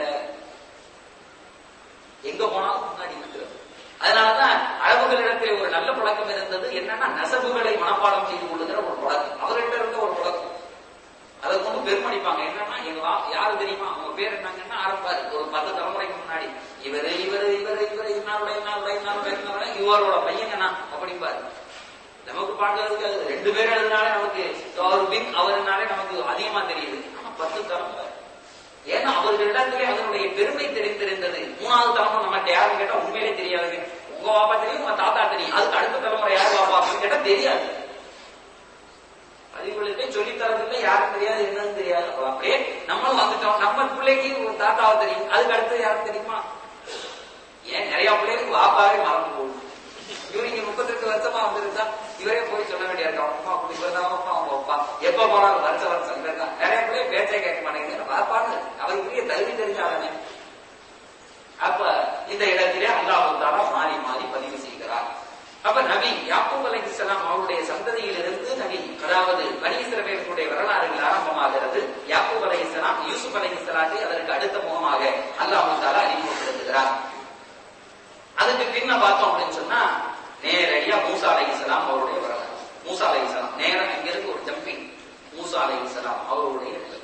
எங்க போனாலும் முன்னாடி இருக்கிறது அதனாலதான் அரபுகளிடத்தில் ஒரு நல்ல பழக்கம் இருந்தது என்னன்னா நசபுகளை மனப்பாடம் செய்து கொள்ளுகிற ஒரு பழக்கம் அவர்கிட்ட இருந்த ஒரு பழக்கம் அதை கொண்டு பெருமடிப்பாங்க என்னன்னா எங்க வா- யாரு தெரியுமா அவங்க பேர் என்னங்கன்னா ஆரம்பாரு ஒரு பத்து தலைமுறைக்கு முன்னாடி இவரு இவரு இவரு இவரு இன்னாரோட இன்னாரோட இன்னாரோட இன்னாரோட இவரோட பையன் என்ன அப்படிம்பாரு நமக்கு பாடுறதுக்கு அது ரெண்டு பேர் எழுதினாலே நமக்கு அவர் பின் அவர்னாலே நமக்கு அதிகமா தெரியுது ஆனா பத்து தலைமுறை ஏன்னா அவர்களிடத்திலே அதனுடைய பெருமை தெரிந்திருந்தது மூணாவது தலைமுறை நம்ம யாரும் கேட்டா உண்மையிலே தெரியாதுங்க உங்க பாப்பா தெரியும் உங்க தாத்தா தெரியும் அதுக்கு அடுத்த தலைமுறை யார் பாப்பா அப்படின்னு கேட்டா தெரியாது அறிவுகளுக்கே சொல்லித் தரதில்லை யாரும் தெரியாது என்னன்னு தெரியாது அப்ப அப்படியே நம்மளும் வந்துட்டோம் நம்ம பிள்ளைக்கு ஒரு தாத்தாவை தெரியும் அதுக்கு அடுத்து யாரும் தெரியுமா ஏன் நிறைய பிள்ளைகளுக்கு வாப்பாவே மறந்து போகுது இவரு இங்க முப்பத்தெட்டு வருஷமா வந்திருந்தா இவரே போய் சொல்ல வேண்டிய இருக்கு அவங்க அப்பா அப்படி இவர் தான் அப்பா அவங்க அப்பா எப்ப போனாலும் வருஷம் வருஷம் இவர் தான் நிறைய பிள்ளை பேச்சே கேட்க மாட்டேங்குது வாப்பான்னு அவருக்குரிய தகுதி தெரிஞ்சாலுமே அப்ப இந்த இடத்திலே அல்லாஹ் தாலா மாறி மாறி பதிவு செய்கிறார் அப்ப நபி யாக்கூப் அலைஹிஸ்ஸலாம் அவருடைய சந்ததியிலிருந்து நபி அதாவது பனி இஸ்ரவேலுடைய வரலாறுகள் ஆரம்பமாகிறது யாக்கூப் அலைஹிஸ்ஸலாம் யூசுப் அலைஹிஸ்ஸலாத்தை அதற்கு அடுத்த முகமாக அல்லாஹ் தாலா அறிமுகப்படுத்துகிறார் அதுக்கு பின்ன பார்த்தோம் அப்படின்னு சொன்னா நேரடியா மூசா அலைஹிஸ்ஸலாம் அவருடைய வரலாறு மூசா அலைஹிஸ்ஸலாம் நேரம் இங்கிருந்து ஒரு ஜம்பிங் மூசா அலைஹிஸ்ஸலாம் அவருடைய நிலை.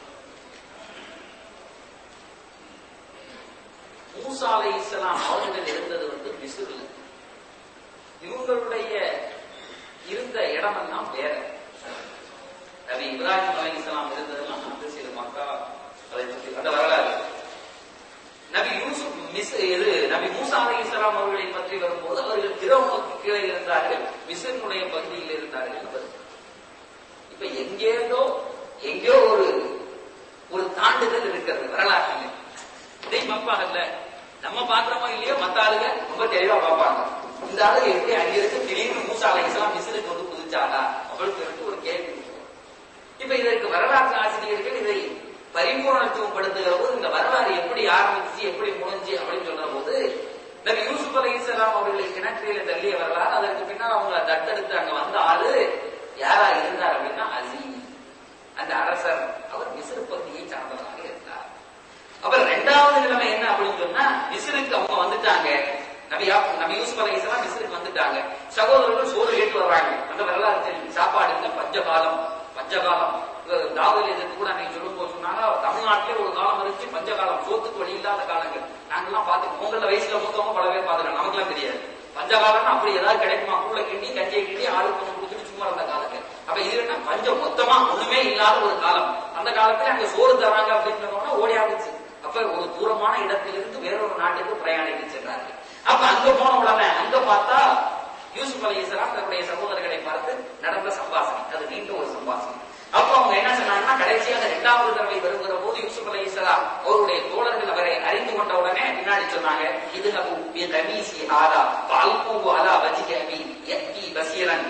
மூசா அலைஹிஸ்ஸலாம் அவர்கள் இருந்தது வந்து மிஸ்ரில் இவங்களுடைய இருந்த இடமெல்லாம் வேற நபி இப்ராஹிம் அலைஹிஸ்ஸலாம் இருந்ததெல்லாம் அந்த சில மக்கா அதை சுற்றி அந்த வரலாறு நபி யூசுப் மிஸ் இது நபி மூசா அலைஹிஸ்ஸலாம் அவர்களை பற்றி வரும்போது அவர்கள் திரவனுக்கு கீழே இருந்தார்கள் மிஸ்ரினுடைய பகுதியில் இருந்தார்கள் என்பது இப்ப எங்கேயோ எங்கேயோ ஒரு ஒரு தாண்டுதல் இருக்கிறது வரலாற்றில் இதை பார்ப்பாங்கல்ல நம்ம பாக்குறோமோ இல்லையோ மத்த ஆளுங்க ரொம்ப தெளிவா பார்ப்பாங்க இந்த ஆளு எப்படி அங்க இருக்கு திடீர்னு மூசா அலைஹிஸ்ஸலாம் மிஸ்ருக்கு வந்து புதிச்சாரா அப்படின்னு சொல்லிட்டு ஒரு கேள்வி இப்ப இதற்கு வரலாற்று ஆசிரியர்கள் இதை பரிபூரணத்துவம் படுத்துகிற போது இந்த வரலாறு எப்படி ஆரம்பிச்சு எப்படி முடிஞ்சு அப்படின்னு சொல்ற போது நபி யூசுப் அலி இஸ்லாம் அவர்களை கிணற்றில தள்ளிய வரலாறு அதற்கு பின்னால் அவங்க தத்தெடுத்து அங்க வந்த ஆளு யாரா இருந்தார் அப்படின்னா அசீம் அந்த அரசர் அவர் மிஸ்ரு பகுதியை சார்ந்தவராக இருந்தார் அப்புறம் ரெண்டாவது நிலைமை என்ன அப்படின்னு சொன்னா மிஸ்ருக்கு அவங்க வந்துட்டாங்க நபி யா- நபி யூசுப் அலி இஸ்லாம் மிஸ்ருக்கு வந்துட்டாங்க சகோதரர்கள் சோறு கேட்டு வர்றாங்க அந்த வரலாறு தெரியும் சாப்பாடு இல்ல பஞ்சகாலம் பஞ்சகாலம் தாவல் எதிர்த்து கூட அன்னைக்கு சொல்லும் போது சொன்னாங்க தமிழ்நாட்டிலே ஒரு காலம் இருந்துச்சு பஞ்சகாலம் சோத்துக்கு வழி இல்லாத காலங்கள் நாங்கெல்லாம் பார்த்து உங்கள வயசுல மூத்தவங்க பல பேர் பார்த்துருக்கோம் நமக்குலாம் தெரியாது பஞ்சகாலம்னா அப்படி ஏதாவது கிடைக்குமா கூழ கிண்டி கஞ்சியை கிண்டி ஆளுக்கு கொஞ்சம் கொடுத்துட்டு சும்மா இருந்த காலங்கள் அப்ப இது என்ன பஞ்சம் மொத்தமா ஒண்ணுமே இல்லாத ஒரு காலம் அந்த காலத்துல அங்க சோறு தராங்க அப்படின்னு சொன்னோம்னா ஓடி ஆடுச்சு அப்ப ஒரு தூரமான இடத்திலிருந்து வேறொரு நாட்டுக்கு பிரயாணித்து சென்றார்கள் அப்ப அங்க போன உடனே அங்க பார்த்தா யூசுப் அலி இஸ்லாம் தன்னுடைய சகோதரர்களை பார்த்து நடந்த சம்பாஷணை அது நீண்ட ஒரு சம்பாஷணை அப்ப அவங்க என்ன சொன்னாங்கன்னா கடைசியாக இரண்டாவது தடவை வருகிற போது யூசுப் அலி இஸ்லாம் அவருடைய தோழர்கள் அவரை அறிந்து கொண்ட உடனே பின்னாடி சொன்னாங்க இது நபு கமீசி ஆலா பால்பூ அலா வஜிகபி யக்கி பசீரன்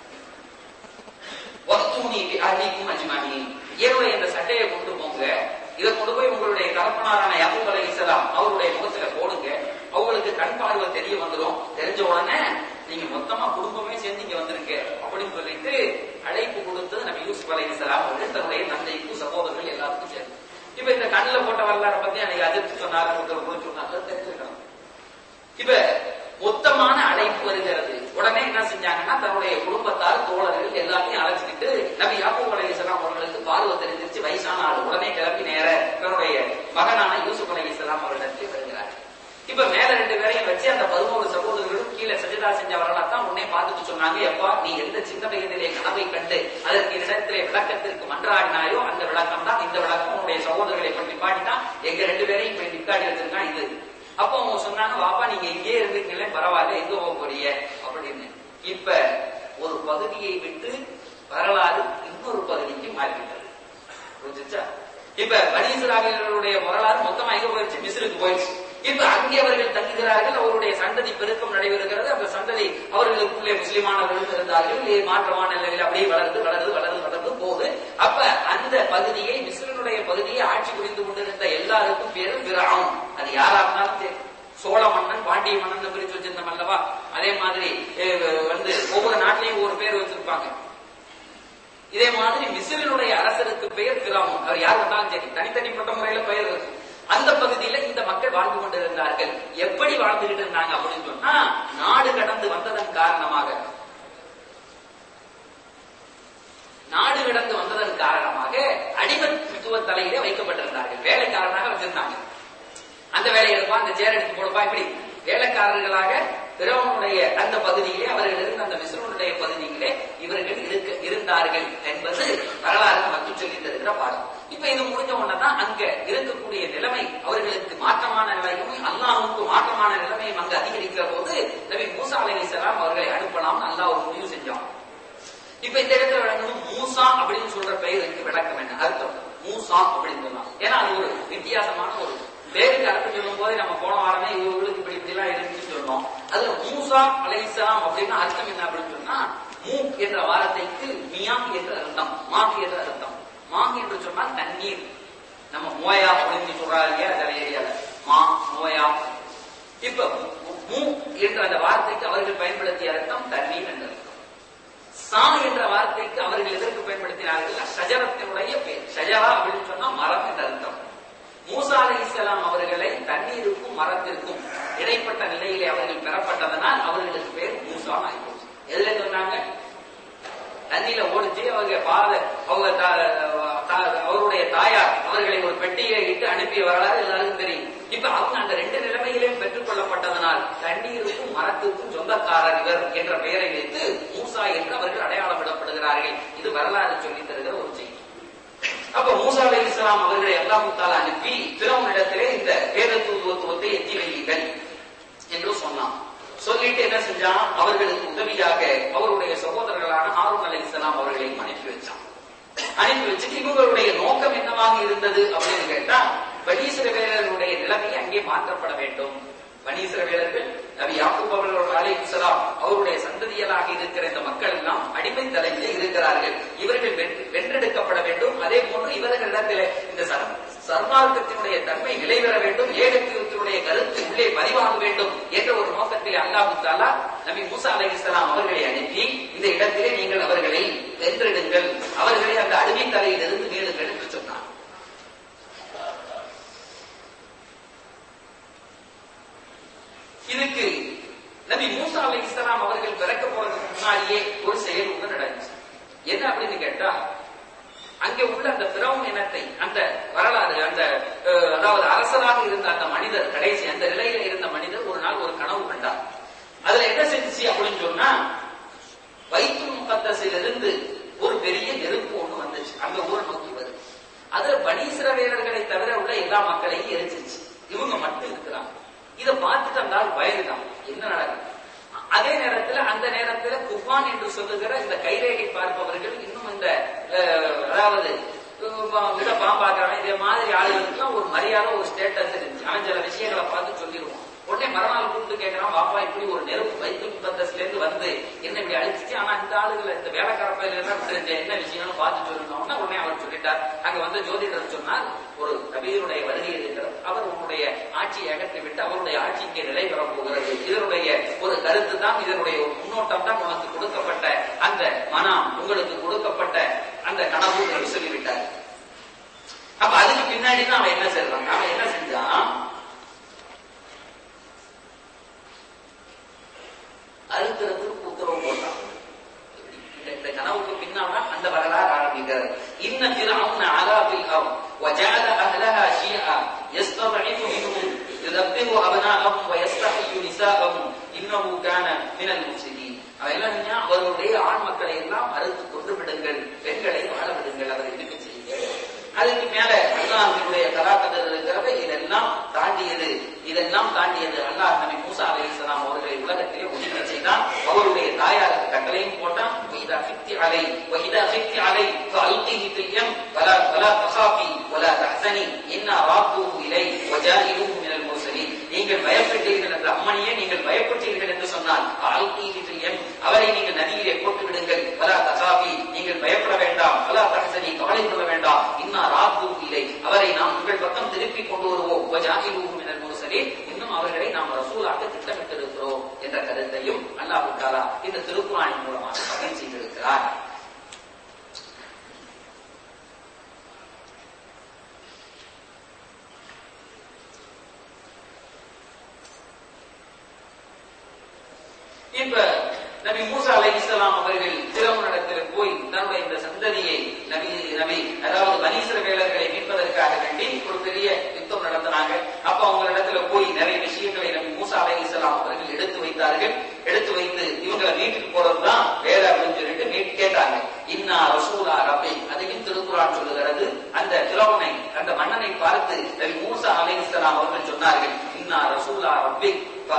வஸ்தூனி பி அஹ்லிக்கும் அஜ்மஈன் என்னுடைய இந்த சட்டையை கொண்டு போங்க இதை கொண்டு போய் உங்களுடைய கலப்பனாரான யாக்கூப் அலைஹிஸ்ஸலாம் அவருடைய முகத்துல போடுங்க அவங்களுக்கு கண் பார்வை தெரிய வந்துரும் தெரிஞ்ச உடனே நீங்க மொத்தமா குடும்பமே சேர்ந்து இங்க வந்திருக்க அப்படின்னு சொல்லிட்டு அழைப்பு கொடுத்தது நம்ம யூசுப் அலைஹிஸ்ஸலாம் அவர்கள் தன்னுடைய தந்தைக்கும் சகோதரர்கள் எல்லாத்துக்கும் சேர்ந்து இப்ப இந்த கண்ணுல போட்ட வரலாறு பத்தி அன்னைக்கு அதிர்ச்சி சொன்னாரு ஒருத்தர் கூட சொன்னாங்க தெரிஞ்சுக்கணும் இப்ப மொத்தமான அழைப்பு வருகிறது உடனே என்ன செஞ்சாங்கன்னா தன்னுடைய குடும்பத்தார் தோழர்கள் எல்லாத்தையும் அழைச்சிக்கிட்டு நபி யாக்கூப் அலைஹிஸ்ஸலாம் அவர்களுக்கு பார்வை தெரிஞ்சிருச்சு வயசான ஆள் உடனே கிளம்பி நேர தன்னுடைய மகனான யூசுப் அலைஹிஸ்ஸலாம் அவரிடத்தில் வருகிறார் இப்ப மேல ரெண்டு பேரையும் வச்சு அந்த பதினோரு சகோதரர்களும் கீழே சஜிதா செஞ்ச வரலாத்தான் உடனே பார்த்துட்டு சொன்னாங்க எப்பா நீ எந்த சின்ன வயதிலே கனவை கண்டு அதற்கு இடத்திலே விளக்கத்திற்கு மன்றாடினாயோ அந்த விளக்கம் தான் இந்த விளக்கம் உன்னுடைய சகோதரர்களை பற்றி பாடிதான் எங்க ரெண்டு பேரையும் இப்ப நிக்காடி வச்சிருக்கான் இது அப்போ அவங்க சொன்னாங்க வாப்பா நீங்க இங்கே இருந்தீங்களே பரவாயில்ல எங்க போக போறீங்க அப்படின்னு இப்ப ஒரு பகுதியை விட்டு வரலாறு இன்னொரு பகுதிக்கு மாறிவிட்டது புரிஞ்சுச்சா இப்ப பனீஸ்ராவியர்களுடைய வரலாறு மொத்தமா எங்க போயிடுச்சு மிஸ்ருக்கு போயிடுச்சு இப்ப அங்கே அவர்கள் தங்குகிறார்கள் அவருடைய சந்ததி பெருக்கம் நடைபெறுகிறது அந்த சந்ததி அவர்களுக்குள்ளே முஸ்லிமானவர்களும் இருந்தார்கள் இல்லையே மாற்றமான நிலையில் அப்படியே வளர்ந்து வளர்ந்து வளர்ந்து வளர்ந்து போகுது அப்ப அந்த பகுதியை மிஸ்ரனுடைய பகுதியை ஆட்சி புரிந்து கொண்டிருந்த எல்லாருக்கும் பேரு பிராவும் அது யாரா இருந்தாலும் சரி சோழ மன்னன் பாண்டிய மன்னன் பிரிச்சு வச்சிருந்தோம் அல்லவா அதே மாதிரி அஹ், வந்து ஒவ்வொரு நாட்டிலையும் ஒரு பேர் வச்சிருப்பாங்க இதே மாதிரி மிஸ்ரினுடைய அரசருக்கு பெயர் பிராவும் அவர் யார் வந்தாலும் சரி தனித்தனிப்பட்ட முறையில பெயர் இருக்கு அந்த பகுதியில இந்த மக்கள் வாழ்ந்து கொண்டிருந்தார்கள் எப்படி வாழ்ந்துகிட்டு இருந்தாங்க அப்படின்னு சொன்னா நாடு கடந்து வந்ததன் காரணமாக நாடு கடந்து வந்ததன் காரணமாக அடிமத்துவ தலையிலே வைக்கப்பட்டிருந்தார்கள் வேலைக்காரனாக வச்சிருந்தாங்க அந்த வேலையை எடுப்பா அந்த சேர் எடுத்து போடுப்பா இப்படி வேலைக்காரர்களாக பிறவனுடைய அந்த பகுதியிலே அவர்கள் இருந்த அந்த மிஸ்ரனுடைய பகுதியிலே இவர்கள் இருக்க இருந்தார்கள் என்பது வரலாறு நமக்கு சொல்லி தருகிற பாடம் இப்ப இது முடிஞ்ச உடனே தான் அங்க இருக்கக்கூடிய நிலைமை அவர்களுக்கு மாற்றமான நிலைமையும் அல்லாஹ்வுக்கு மாற்றமான நிலைமையும் அங்கு அதிகரிக்கிற போது நபி மூசா அலைஹிஸ்ஸலாம் அவர்களை அனுப்பலாம்னு அல்லாஹ் ஒரு முடிவு செஞ்சான் இப்ப இந்த இடத்துல விளங்கணும் மூசா அப்படின்னு சொல்ற பெயருக்கு விளக்கம் என்ன அர்த்தம் மூசா அப்படின்னு சொல்லலாம் ஏன்னா அது ஒரு வித்தியாசமான ஒரு பேருக்கு அர்த்தம் சொல்லும் போது நம்ம போன வாரமே இவங்களுக்கு இப்படி இப்படி எல்லாம் இருந்துச்சு சொன்னோம் அதுல மூசா அலைஹிஸ்ஸலாம் அப்படின்னா அர்த்தம் என்ன அப்படின்னு சொன்னா மூ என்ற வார்த்தைக்கு மியாங் என்ற அர்த்தம் மாக் என்ற அர்த்தம் மாக் என்று சொன்னால் தண்ணீர் நம்ம மோயா அப்படின்னு சொல்றாரு இல்லையா சில ஏரியால மா மோயா இப்ப மூ என்ற அந்த வார்த்தைக்கு அவர்கள் பயன்படுத்திய அர்த்தம் தண்ணீர் என்ற அர்த்தம் சா என்ற வார்த்தைக்கு அவர்கள் எதற்கு பயன்படுத்தினார்கள் சஜரத்தினுடைய பேர் ஷஜரா அப்படின்னு சொன்னா மரம் என்ற அர்த்தம் மூசா அலை இஸ்லாம் அவர்களை தண்ணீருக்கும் மரத்திற்கும் இடைப்பட்ட நிலையிலே அவர்கள் பெறப்பட்டதனால் அவர்களுக்கு பேர் மூசா ஆகிப்போச்சு எதுல சொன்னாங்க தண்ணியில ஓடிச்சு அவங்க பாத அவங்க தா- தா- அவருடைய தாயார் அவர்களை ஒரு பெட்டியை இட்டு அனுப்பிய வரலாறு எல்லாருக்கும் தெரியும் இப்ப அவங்க அந்த ரெண்டு நிலைமைகளையும் பெற்றுக் கொள்ளப்பட்டதனால் தண்ணீருக்கும் மரத்துக்கும் சொந்தக்காரர் இவர் என்ற பெயரை வைத்து மூசா என்று அவர்கள் அடையாளம் விடப்படுகிறார்கள் இது வரலாறு சொல்லித் தருகிற ஒரு செய்தி அப்ப மூசா அலை இஸ்லாம் அவர்களை அல்லாஹு தாலா அனுப்பி பிறவனிடத்திலே இந்த வேத தூதுவத்துவத்தை எத்தி வையுங்கள் என்று சொன்னான் சொல்லிட்டு என்ன செஞ்சான் அவர்களுக்கு உதவியாக அவருடைய சகோதரர்களான ஹாரூன் அலை இஸ்லாம் அவர்களையும் அனுப்பி வச்சான் அனுப்பி வச்சுட்டு இவங்களுடைய நோக்கம் என்னவாக இருந்தது அப்படின்னு கேட்டா பனீஸ்வர வேலர்களுடைய நிலைமை அங்கே மாற்றப்பட வேண்டும் பனீஸ்வர வேலர்கள் நபி யாக்கூப் அவர்கள் அலைஹிஸ்ஸலாம் அவருடைய சந்ததியலாக இருக்கிற இந்த மக்கள் எல்லாம் அடிமை தலையிலே இருக்கிறார்கள் இவர்கள் வென்- வென்றெடுக்கப்பட வேண்டும் அதே போன்று இவர்களிடத்தில் இந்த சர்- சர்மார்க்கத்தினுடைய தன்மை நிலை பெற வேண்டும் ஏகத்துவத்தினுடைய கருத்து உள்ளே பதிவாக வேண்டும் என்ற ஒரு நோக்கத்தில் அல்லாஹு தாலா நபி மூசா அலைஹிஸ்ஸலாம் அவர்களை அனுப்பி இந்த இடத்திலே நீங்கள் அவர்களை வென்றெடுங்கள் அவர்களை அந்த அடிமை தலையிலிருந்து மீளுங்கள் என்று சொன்னார் இதுக்கு நபி மூசா அலை இஸ்லாம் அவர்கள் பிறக்க போறதுக்கு முன்னாடியே ஒரு செயல் ஒன்று நடந்துச்சு என்ன அப்படின்னு கேட்டா அங்கே உள்ள அந்த பிரவுன் இனத்தை அந்த வரலாறு அந்த அஹ், அதாவது அரசராக இருந்த அந்த மனிதர் கடைசி அந்த நிலையில இருந்த மனிதர் ஒரு நாள் ஒரு கனவு கண்டார் அதுல என்ன செஞ்சுச்சு அப்படின்னு சொன்னா வைத்துல் முகத்தசிலிருந்து ஒரு பெரிய நெருப்பு ஒண்ணு வந்துச்சு அங்க ஊரை நோக்கி வருது அதுல பனீஸ்வர வீரர்களை தவிர உள்ள எல்லா மக்களையும் எரிச்சிருச்சு இவங்க மட்டும் இருக்கிறாங்க இத பார்த்துட்டு அந்த ஆள் பயந்துட்டான் என்ன நடக்குது அதே நேரத்துல அந்த நேரத்துல குஃபான் என்று சொல்லுகிற இந்த கைரேகை பார்ப்பவர்கள் இன்னும் இந்த அஹ், அதாவது அஹ், இத பாம்பாக்குறாங்க இதே மாதிரி ஆளுகளுக்குலாம் ஒரு மரியாதை ஒரு ஸ்டேட்டஸ் இருந்துச்சு அவன் சில விஷயங்களை பார்த்து சொல்லிடுவான் உடனே மறுநாள் கூப்பிட்டு கேட்கிறான் பாப்பா இப்படி ஒரு நெருப்பு வைத்து பந்தஸ்ல இருந்து வந்து என்ன இப்படி அழிச்சிச்சு ஆனா இந்த ஆளுகளை இந்த வேலைக்கார பயில எல்லாம் தெரிஞ்ச என்ன விஷயம்னு பார்த்து சொல்லணும்னா உடனே அவர் சொல்லிட்டார் அங்க வந்து ஜோதிடர் சொன்னார் ஒரு கபீருடைய வருகை இருக்கிறது அவர் உன்னுடைய ஆட்சியை அகற்றி விட்டு அவருடைய ஆட்சி இங்கே நிலை பெறப் போகிறது இதனுடைய ஒரு கருத்து தான் இதனுடைய ஒரு முன்னோட்டம் தான் உனக்கு கொடுக்கப்பட்ட அந்த மனம் உங்களுக்கு கொடுக்கப்பட்ட அந்த கனவு என்று சொல்லிவிட்டார் அப்ப அதுக்கு பின்னாடி தான் அவன் என்ன செய்றான் அவன் என்ன செஞ்சான் அறுக்கிறதுக்கு உத்தரவு போட்டான் இந்த- இந்த கனவுக்கு பின்னால் தான் அந்த வரலாறு ஆரம்பிக்கிறது இன்ன فرعون علا في الارض وجعل اهلها شيعا يستضعف منهم يذبح ابناءهم ويستحيي نساءهم انه كان من المفسدين அவன் என்ன செஞ்சான்? அவர்களுடைய ஆண் மக்களை எல்லாம் அறுத்து கொண்டு விடுங்கள் பெண்களை வாழ விடுங்கள் அதை இருக்க செய்யுங்கள் அதுக்கு மேல அல்லாஹினுடைய கலாக்கதர் இருக்கிறது இதெல்லாம் தாண்டியது இதெல்லாம் தாண்டியது அல்லாஹ் நபி மூசா அலைஹிஸ்ஸலாம் அவர்களை உலகத்திலே உதிக்க செய்தான் அவருடைய தாயாருக்கு கட்டளையும் போட்டான் وإذا خفت عليه وإذا خفت عليه فألقيه في اليم ولا ولا تخافي ولا تحزني إنا رادوه إليه وجاعلوه من المرسلين நீங்கள் பயப்பட்டீர்கள் என்ற அம்மனியே நீங்கள் பயப்பட்டீர்கள் என்று சொன்னால் அல்கீஹி ஃபில் யம் அவரை நீங்கள் நதியிலே போட்டு விடுங்கள் வலா தகாபி நீங்கள் பயப்பட வேண்டாம் வலா தஹசனி கவலை கொள்ள வேண்டாம் இன்னா ராத்து இல்லை அவரை நாம் உங்கள் பக்கம் திருப்பி கொண்டு வருவோம் வஜாஹிலூஹு மினல் முர்சலீன் இன்னும் அவர்களை நாம் ரசூலாக திட்டமிட்டிருக்கிறோம் என்ற கருத்தையும் அல்லாஹ் தஆலா இந்த திருக்குறானின் மூலமாக பதிவு செய்திருக்கிறார் இப்ப நபி மூசா அலைஹிஸ்ஸலாம் அவர்கள் திரவனிடத்தில் போய் தன்னுடைய இந்த சந்ததியை நபி நபி அதாவது மனீஸ்வர வேலர்களை மீட்பதற்காக வேண்டி ஒரு பெரிய யுத்தம் நடத்தினாங்க அப்ப அவங்களிடத்துல போய் நிறைய விஷயங்களை நபி மூசா அலைஹிஸ்ஸலாம் அவர்கள் எடுத்து வைத்தார்கள் எடுத்து வைத்து இவங்களை மீட்டுக்கு போறதுதான் வேலை அப்படின்னு சொல்லிட்டு மீட் கேட்டாங்க இன்னா ரசூலா ரபி அதையும் திருக்குறான் சொல்லுகிறது அந்த திரவனை அந்த மன்னனை பார்த்து நபி மூசா அலைஹிஸ்ஸலாம் அவர்கள் சொன்னார்கள் இன்னா ரசூலா ரபி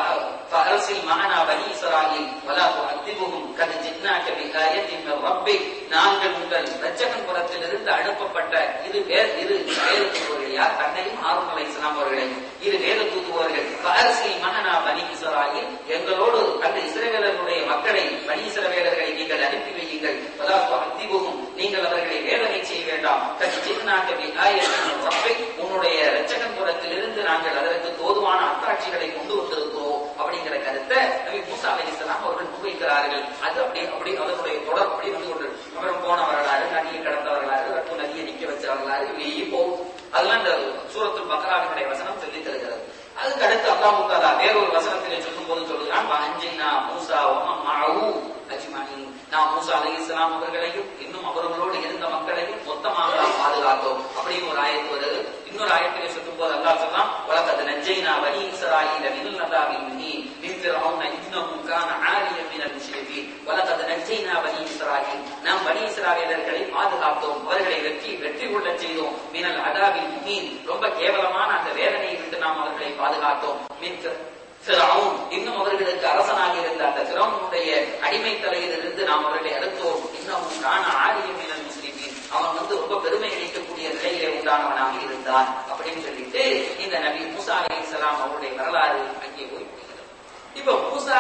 فأرسل معنا بني إسرائيل ولا تعذبهم قد جئناك بآية من ربك நாங்கள் உங்கள் ரச்சகன் புறத்திலிருந்து அனுப்பப்பட்ட இது வேறு இது வேறு தூதுவர்கள் யார் தன்னையும் ஆறும் அலை இஸ்லாம் அவர்களையும் இது வேறு தூதுவர்கள் பாரசி மகனா பனி இஸ்ராயில் எங்களோடு அந்த இஸ்ரவேலர்களுடைய மக்களை பனி இஸ்ரவேலர்களை நீங்கள் அனுப்பி வையுங்கள் வலாத்து அத்திபுகும் நீங்கள் அவர்களை வேதனை செய்ய வேண்டாம் கட்சி ஜின்னாக்க விகாயத்தின் ரப்பை உன்னுடைய ரச்சகன் புறத்திலிருந்து நாங்கள் அதற்கு தோதுவான அத்தாட்சிகளை கொண்டு வந்திருக்கிறோம் அப்படிங்கிற கருத்தை நபி மூசா அலை இஸ்லாம் அவர்கள் முன்வைக்கிறார்கள் அது அப்படி அப்படி அதனுடைய தொடர் அப்படி வந்து கொண்டு அப்புறம் போன வரலாறு நதியை கடந்த வரலாறு ரத்து நதியை நிக்க வச்ச வரலாறு இப்படி போகும் அதெல்லாம் இந்த சூரத்துல் பக்ராவினுடைய வசனம் சொல்லி தருகிறது அதுக்கு அடுத்து அல்லாஹ் தாலா வேறொரு வசனத்திலே சொல்லும் போது சொல்லுகிறான் அஞ்சைனா மூசா ஒமம் மஅவு அஜ்மாயின் நாம் மூசா அலைஹிஸ்ஸலாம் அவர்களையும் இன்னும் அவர்களோடு இருந்த மக்களையும் மொத்தமாக நாம் பாதுகாத்தோம் அப்படின்னு ஒரு ஆயத்து வருது இன்னொரு ஆயத்திலே சொல்லும் போது அல்லாஹ் சொன்னான் வலக்கது நஜ்ஜைனா பனி இஸ்ராயீல மினல் நதாபில் மினி மின் ஃபிர்அவுன இன்னஹு கான ஆலியன் மினல் முஷ்ரிகீன் வலக்கது நஜ்ஜைனா பனி இஸ்ராயீல் நாம் பனி இஸ்ராயேலர்களை பாதுகாத்தோம் அவர்களை வெற்றி வெற்றி கொள்ளச் செய்தோம் மினல் அதாபில் முஹீன் ரொம்ப கேவலமான அந்த வேதனையை விட்டு நாம் அவர்களை பாதுகாத்தோம் மின் ஃபிரௌன் இன்னும் அவர்களுக்கு அரசனாக இருந்த அந்த ஃபிரௌனுடைய அடிமை தலையிலிருந்து நாம் அவர்களை அறுத்தோம் இன்னும் காண ஆரியம் மினல் முஸ்லிமின் அவன் வந்து ரொம்ப பெருமை அளிக்கக்கூடிய நிலையிலே உண்டானவனாக இருந்தான் அப்படின்னு சொல்லிட்டு இந்த நபி மூசா அலைஹிஸ்ஸலாம் அவருடைய வரலாறு அங்கே போய் முடிகிறது இப்ப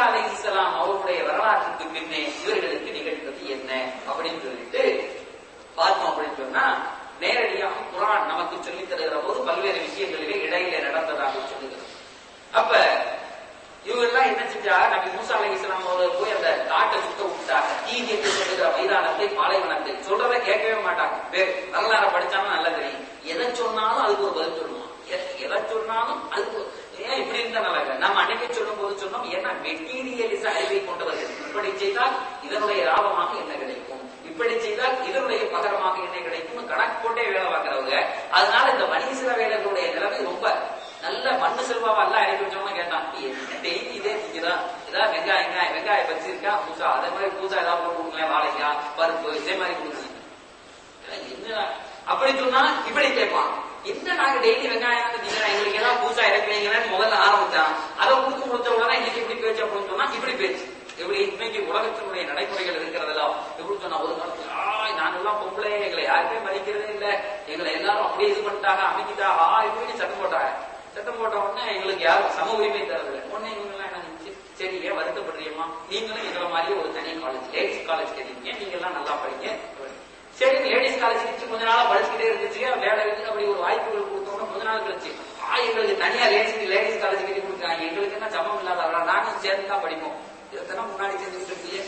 அலை இஸ்லாம் அவருடைய வரலாற்றுக்கு பின்னே இவர்களுக்கு நிகழ்ந்தது என்ன அப்படின்னு சொல்லிட்டு பார்த்தோம் அப்படின்னு சொன்னா நேரடியாக குரான் நமக்கு சொல்லித் தருகிற போது பல்வேறு விஷயங்களிலே இடையில நடந்ததாக சொல்லுகிறது அப்ப இவங்கெல்லாம் என்ன செஞ்சா நபி மூசா அலை இஸ்லாம் போய் அந்த காட்டை சுத்த விட்டாங்க தீதி என்று சொல்லுகிற மைதானத்தை பாலைவனத்தை சொல்றதை கேட்கவே மாட்டாங்க வே- வரலாறு படிச்சாலும் நல்லா தெரியும் எதை சொன்னாலும் அதுக்கு ஒரு பதில் சொல்லுவான் எ- எதை சொன்னாலும் அதுக்கு ஒரு- ஏன் இப்படி இருந்தா நல்லா இல்லை நம்ம அன்னைக்கு சொல்லும் போது சொன்னோம் ஏன்னா மெட்டீரியலிச அறிவை கொண்டவர்கள் இப்படி செய்தால் இதனுடைய லாபமாக என்ன கிடைக்கும் இப்படி செய்தால் இதனுடைய பகரமாக என்ன கிடைக்கும் கணக்கு போட்டே வேலை பார்க்கறவங்க அதனால இந்த மனித வேலைகளுடைய நிலைமை ரொம்ப நல்ல மண்ணு செல்வாவா எல்லாம் இறக்கி வச்சவங்க கேட்டான் "நீ என்ன டெய்லி இதே திங்கிறா ஏதாவது வெங்காயம் வெங்காயம் வெங்காயம் வச்சிருக்கா பூசா அதே மாதிரி பூசா ஏதாவது போட்டு கொடுங்களேன் வாழைக்காய் பருப்பு இதே மாதிரி கொடுங்க என்ன அப்படி சொன்னா இப்படி கேட்பான் என்ன நாங்க டெய்லி வெங்காயம் திங்கிறோம் எங்களுக்கு ஏதாவது பூசா இறக்குவீங்கன்னு முதல்ல ஆரம்பிச்சான் அதை கொடுத்து முடிச்ச உடனே இன்னைக்கு இப்படி பேச்சு அப்படின்னு சொன்னா இப்படி பேச்சு இப்படி இன்னைக்கு உலகத்தினுடைய நடைமுறைகள் இருக்கிறதெல்லாம் எப்படி சொன்னா ஒரு காலத்துல ஆய் நாங்கெல்லாம் பொம்பளை எங்களை யாருமே மதிக்கிறதே இல்ல எங்களை எல்லாரும் அப்படியே இது பண்ணிட்டாங்க அமைக்கிட்டா ஆ இப்படின்னு சட்டம் போட்டாங்க சட்டம் போட்ட உடனே எங்களுக்கு யாரும் சம உரிமை தரதில்லை உடனே இவங்க எல்லாம் என்ன நினைச்சு, சரி ஏன் வருத்தப்படுறீங்கம்மா நீங்களும் எங்களை மாதிரியே ஒரு தனி காலேஜ் லேடிஸ் காலேஜ் கேட்டீங்க நீங்க எல்லாம் நல்லா படிங்க சரி லேடிஸ் காலேஜ் கழிச்சு கொஞ்ச நாளா படிச்சுக்கிட்டே இருந்துச்சு வேலை இருந்து அப்படி ஒரு வாய்ப்புகள் கொடுத்தோம்னா கொஞ்ச நாள் கழிச்சு ஆ எங்களுக்கு தனியா லேடிஸ் லேடிஸ் காலேஜ் கட்டி கொடுக்குறாங்க எங்களுக்கு என்ன சமம் இல்லாத நானும் சேர்ந்து தான் படிப்போம் இதெல்லாம் முன்னாடி சேர்ந்துக்கிட்டு இருக்கியே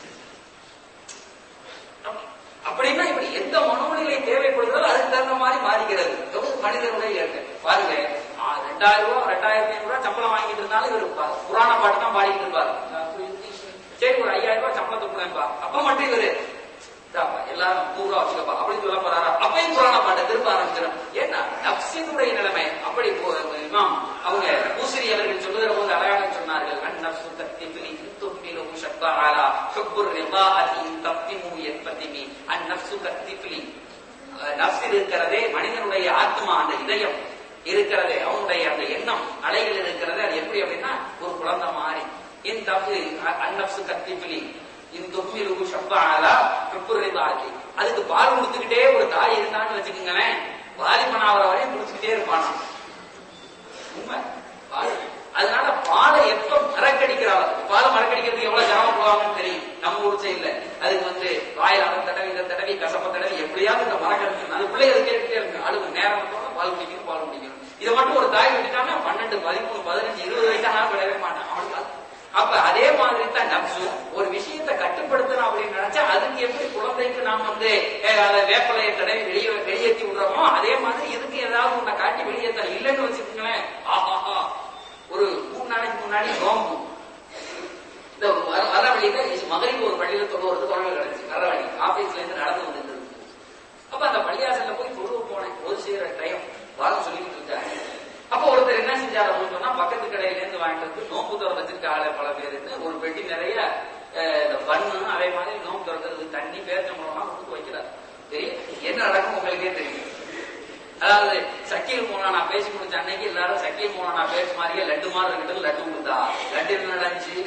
அப்படின்னா இப்படி எந்த மனோநிலை தேவைப்படுகிறதோ அதுக்கு தகுந்த மாதிரி மாறிக்கிறது எவ்வளவு மனிதனுடைய இயற்கை பாருங்க ஆ, ரெண்டாயிரம் ரூபாய் ரெண்டாயிரத்தி ஐநூறு ரூபாய் சம்பளம் வாங்கிட்டு இருந்தாலும் இவர் ப- புராண பாட்டு தான் பாடிட்டு இருப்பாரு சரி ஒரு ஐயாயிரம் ரூபாய் சம்பளத்தை கொடுப்பா அப்ப மட்டும் இவரு இதாப்பா, எல்லாரும் நூறு ரூபா வச்சுக்கப்பா அப்படின்னு சொல்ல போறாரா அப்பயும் புராண பாட்டை திரும்ப ஆரம்பிச்சிடும் ஏன்னா நப்சினுடைய நிலைமை அப்படி போ- இமாம் அவங்க பூசரி அவர்கள் சொல்லுகிற போது அழகாக சொன்னார்கள் அந்நப்சு தத்திபிலி துப்பிலும் ஷப்பா ஆலா ஹுப்புர் ரிபாஅதி தப்திமு என்பதிமி அந்நப்சு கத்திபிலி நப்சில் இருக்கிறதே மனிதனுடைய ஆத்மா அந்த இதயம் இருக்கிறதே அவனுடைய அந்த எண்ணம் அலைகள் இருக்கிறது அது எப்படி அப்படின்னா ஒரு குழந்தை மாதிரி இந்த தப்பு அந்நப்சு கத்திபிலி இந்த தொம்மிலுகு ஷப்பாலா பிப்புரிதாக்கி அதுக்கு பால் கொடுத்துக்கிட்டே ஒரு தாய் இருந்தான்னு வச்சுக்கோங்களேன் வாலிபனாவர வரையும் குடிச்சுக்கிட்டே இருப்பானா உண்மை பால். அதனால பாலை எப்ப மறக்கடிக்கிறாங்க பாலை மறக்கடிக்கிறதுக்கு எவ்வளவு சிரமப்படுவாங்கன்னு தெரியும் நம்ம ஊர் சைடுல அதுக்கு வந்து வாயில அதை தடவி இதை தடவி கசப்ப தடவி எப்படியாவது இந்த மறக்கடிக்கணும் அது பிள்ளைகள் கேட்டுட்டே இருக்கு அழுகு நேரம் வந்தோம்னா பால் குடிக்கணும் பால் குடிக்கணும் இதை மட்டும் ஒரு தாய் விட்டுட்டாங்கன்னா பன்னெண்டு பதிமூணு பதினஞ்சு இருபது வயசானாலும் விடவே மாட்டான் அவனுக்கு அது- அப்ப அதே மாதிரி தான் நப்சு ஒரு விஷயத்தை கட்டுப்படுத்தணும் அப்படின்னு நினைச்சா அதுக்கு எப்படி குழந்தைக்கு நாம் வந்து அஹ், அதை வேப்பலையை தடவி வெளியே வெளியேற்றி விடுறோமோ அதே மாதிரி இதுக்கு ஏதாவது ஒண்ணை காட்டி வெளியேற்ற இல்லைன்னு வச்சுக்கோங்களேன் ஆஹாஹா ஒரு மூணு நாளைக்கு முன்னாடி நோம்பு இந்த வர வர வழியில மகளிர் ஒரு பள்ளியில தொழுவது குழந்தை கிடைச்சு வர வழி ஆபீஸ்ல இருந்து நடந்து வந்துட்டு இருக்கு. அப்ப அந்த பள்ளியாசல்ல போய் தொழுவு போனேன் ஒரு செய்யற டைம் வாரம் சொல்லிட்டு இருக்காங்க அப்ப ஒருத்தர் என்ன செஞ்சாரு அப்படின்னு சொன்னா பக்கத்து கடையில இருந்து வாங்கிட்டு வந்து நோம்பு துற வச்சிருக்க ஆளு பல பேருன்னு ஒரு பெட்டி நிறைய அஹ், இந்த பண்ணு அதே மாதிரி நோம்பு திறக்கிறது தண்ணி பேர்ச்சம்பழம்லாம் கொடுத்து வைக்கிறார் தெரியும் என்ன நடக்கும் உங்களுக்கே தெரியும் அதாவது சக்கீல் மூலம் நான் பேசி முடிச்ச அன்னைக்கு எல்லாரும் சக்கீல் மூலம் நான் பேச மாதிரியே லட்டு மாதிரி இருக்கட்டும் லட்டு கொடுத்தா லட்டு என்ன நடந்துச்சு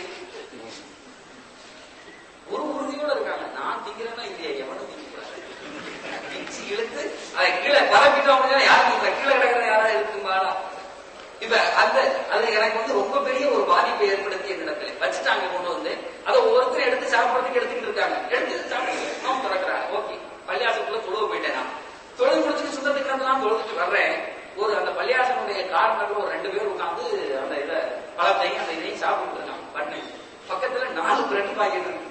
ஒரு உறுதியோட இருக்காங்க நான் திங்கிறேன்னா இல்லையா எவனும் திங்கக்கூடாது பிச்சு இழுத்து அதை கீழே பரப்பிட்டோம் யாரும் இந்த கீழே கிடக்கிற யாராவது இருக்குங்களா இப்ப அந்த அது எனக்கு வந்து ரொம்ப பெரிய ஒரு பாதிப்பை ஏற்படுத்திய இடத்துல வச்சுட்டாங்க கொண்டு வந்து அதை ஒவ்வொருத்தரும் எடுத்து சாப்பிடறதுக்கு எடுத்துக்கிட்டு இருக்காங்க எடுத்து சாப்பிட்டு நோம் திறக்கிறாங்க ஓகே பள்ளியாசத்துக்குள்ள தொழுவு போயிட்டேன் நான் தொழில் முடிச்சுட்டு சுத்தத்துக்கு தொழுதுட்டு வர்றேன் ஒரு அந்த பள்ளியாசனுடைய காரணத்துல ஒரு ரெண்டு பேர் உட்காந்து அந்த இதை பழத்தையும் அந்த இதையும் சாப்பிட்டு இருக்காங்க பண்ணு பக்கத்துல நாலு பிரெட் பாக்கெட் இருக்கு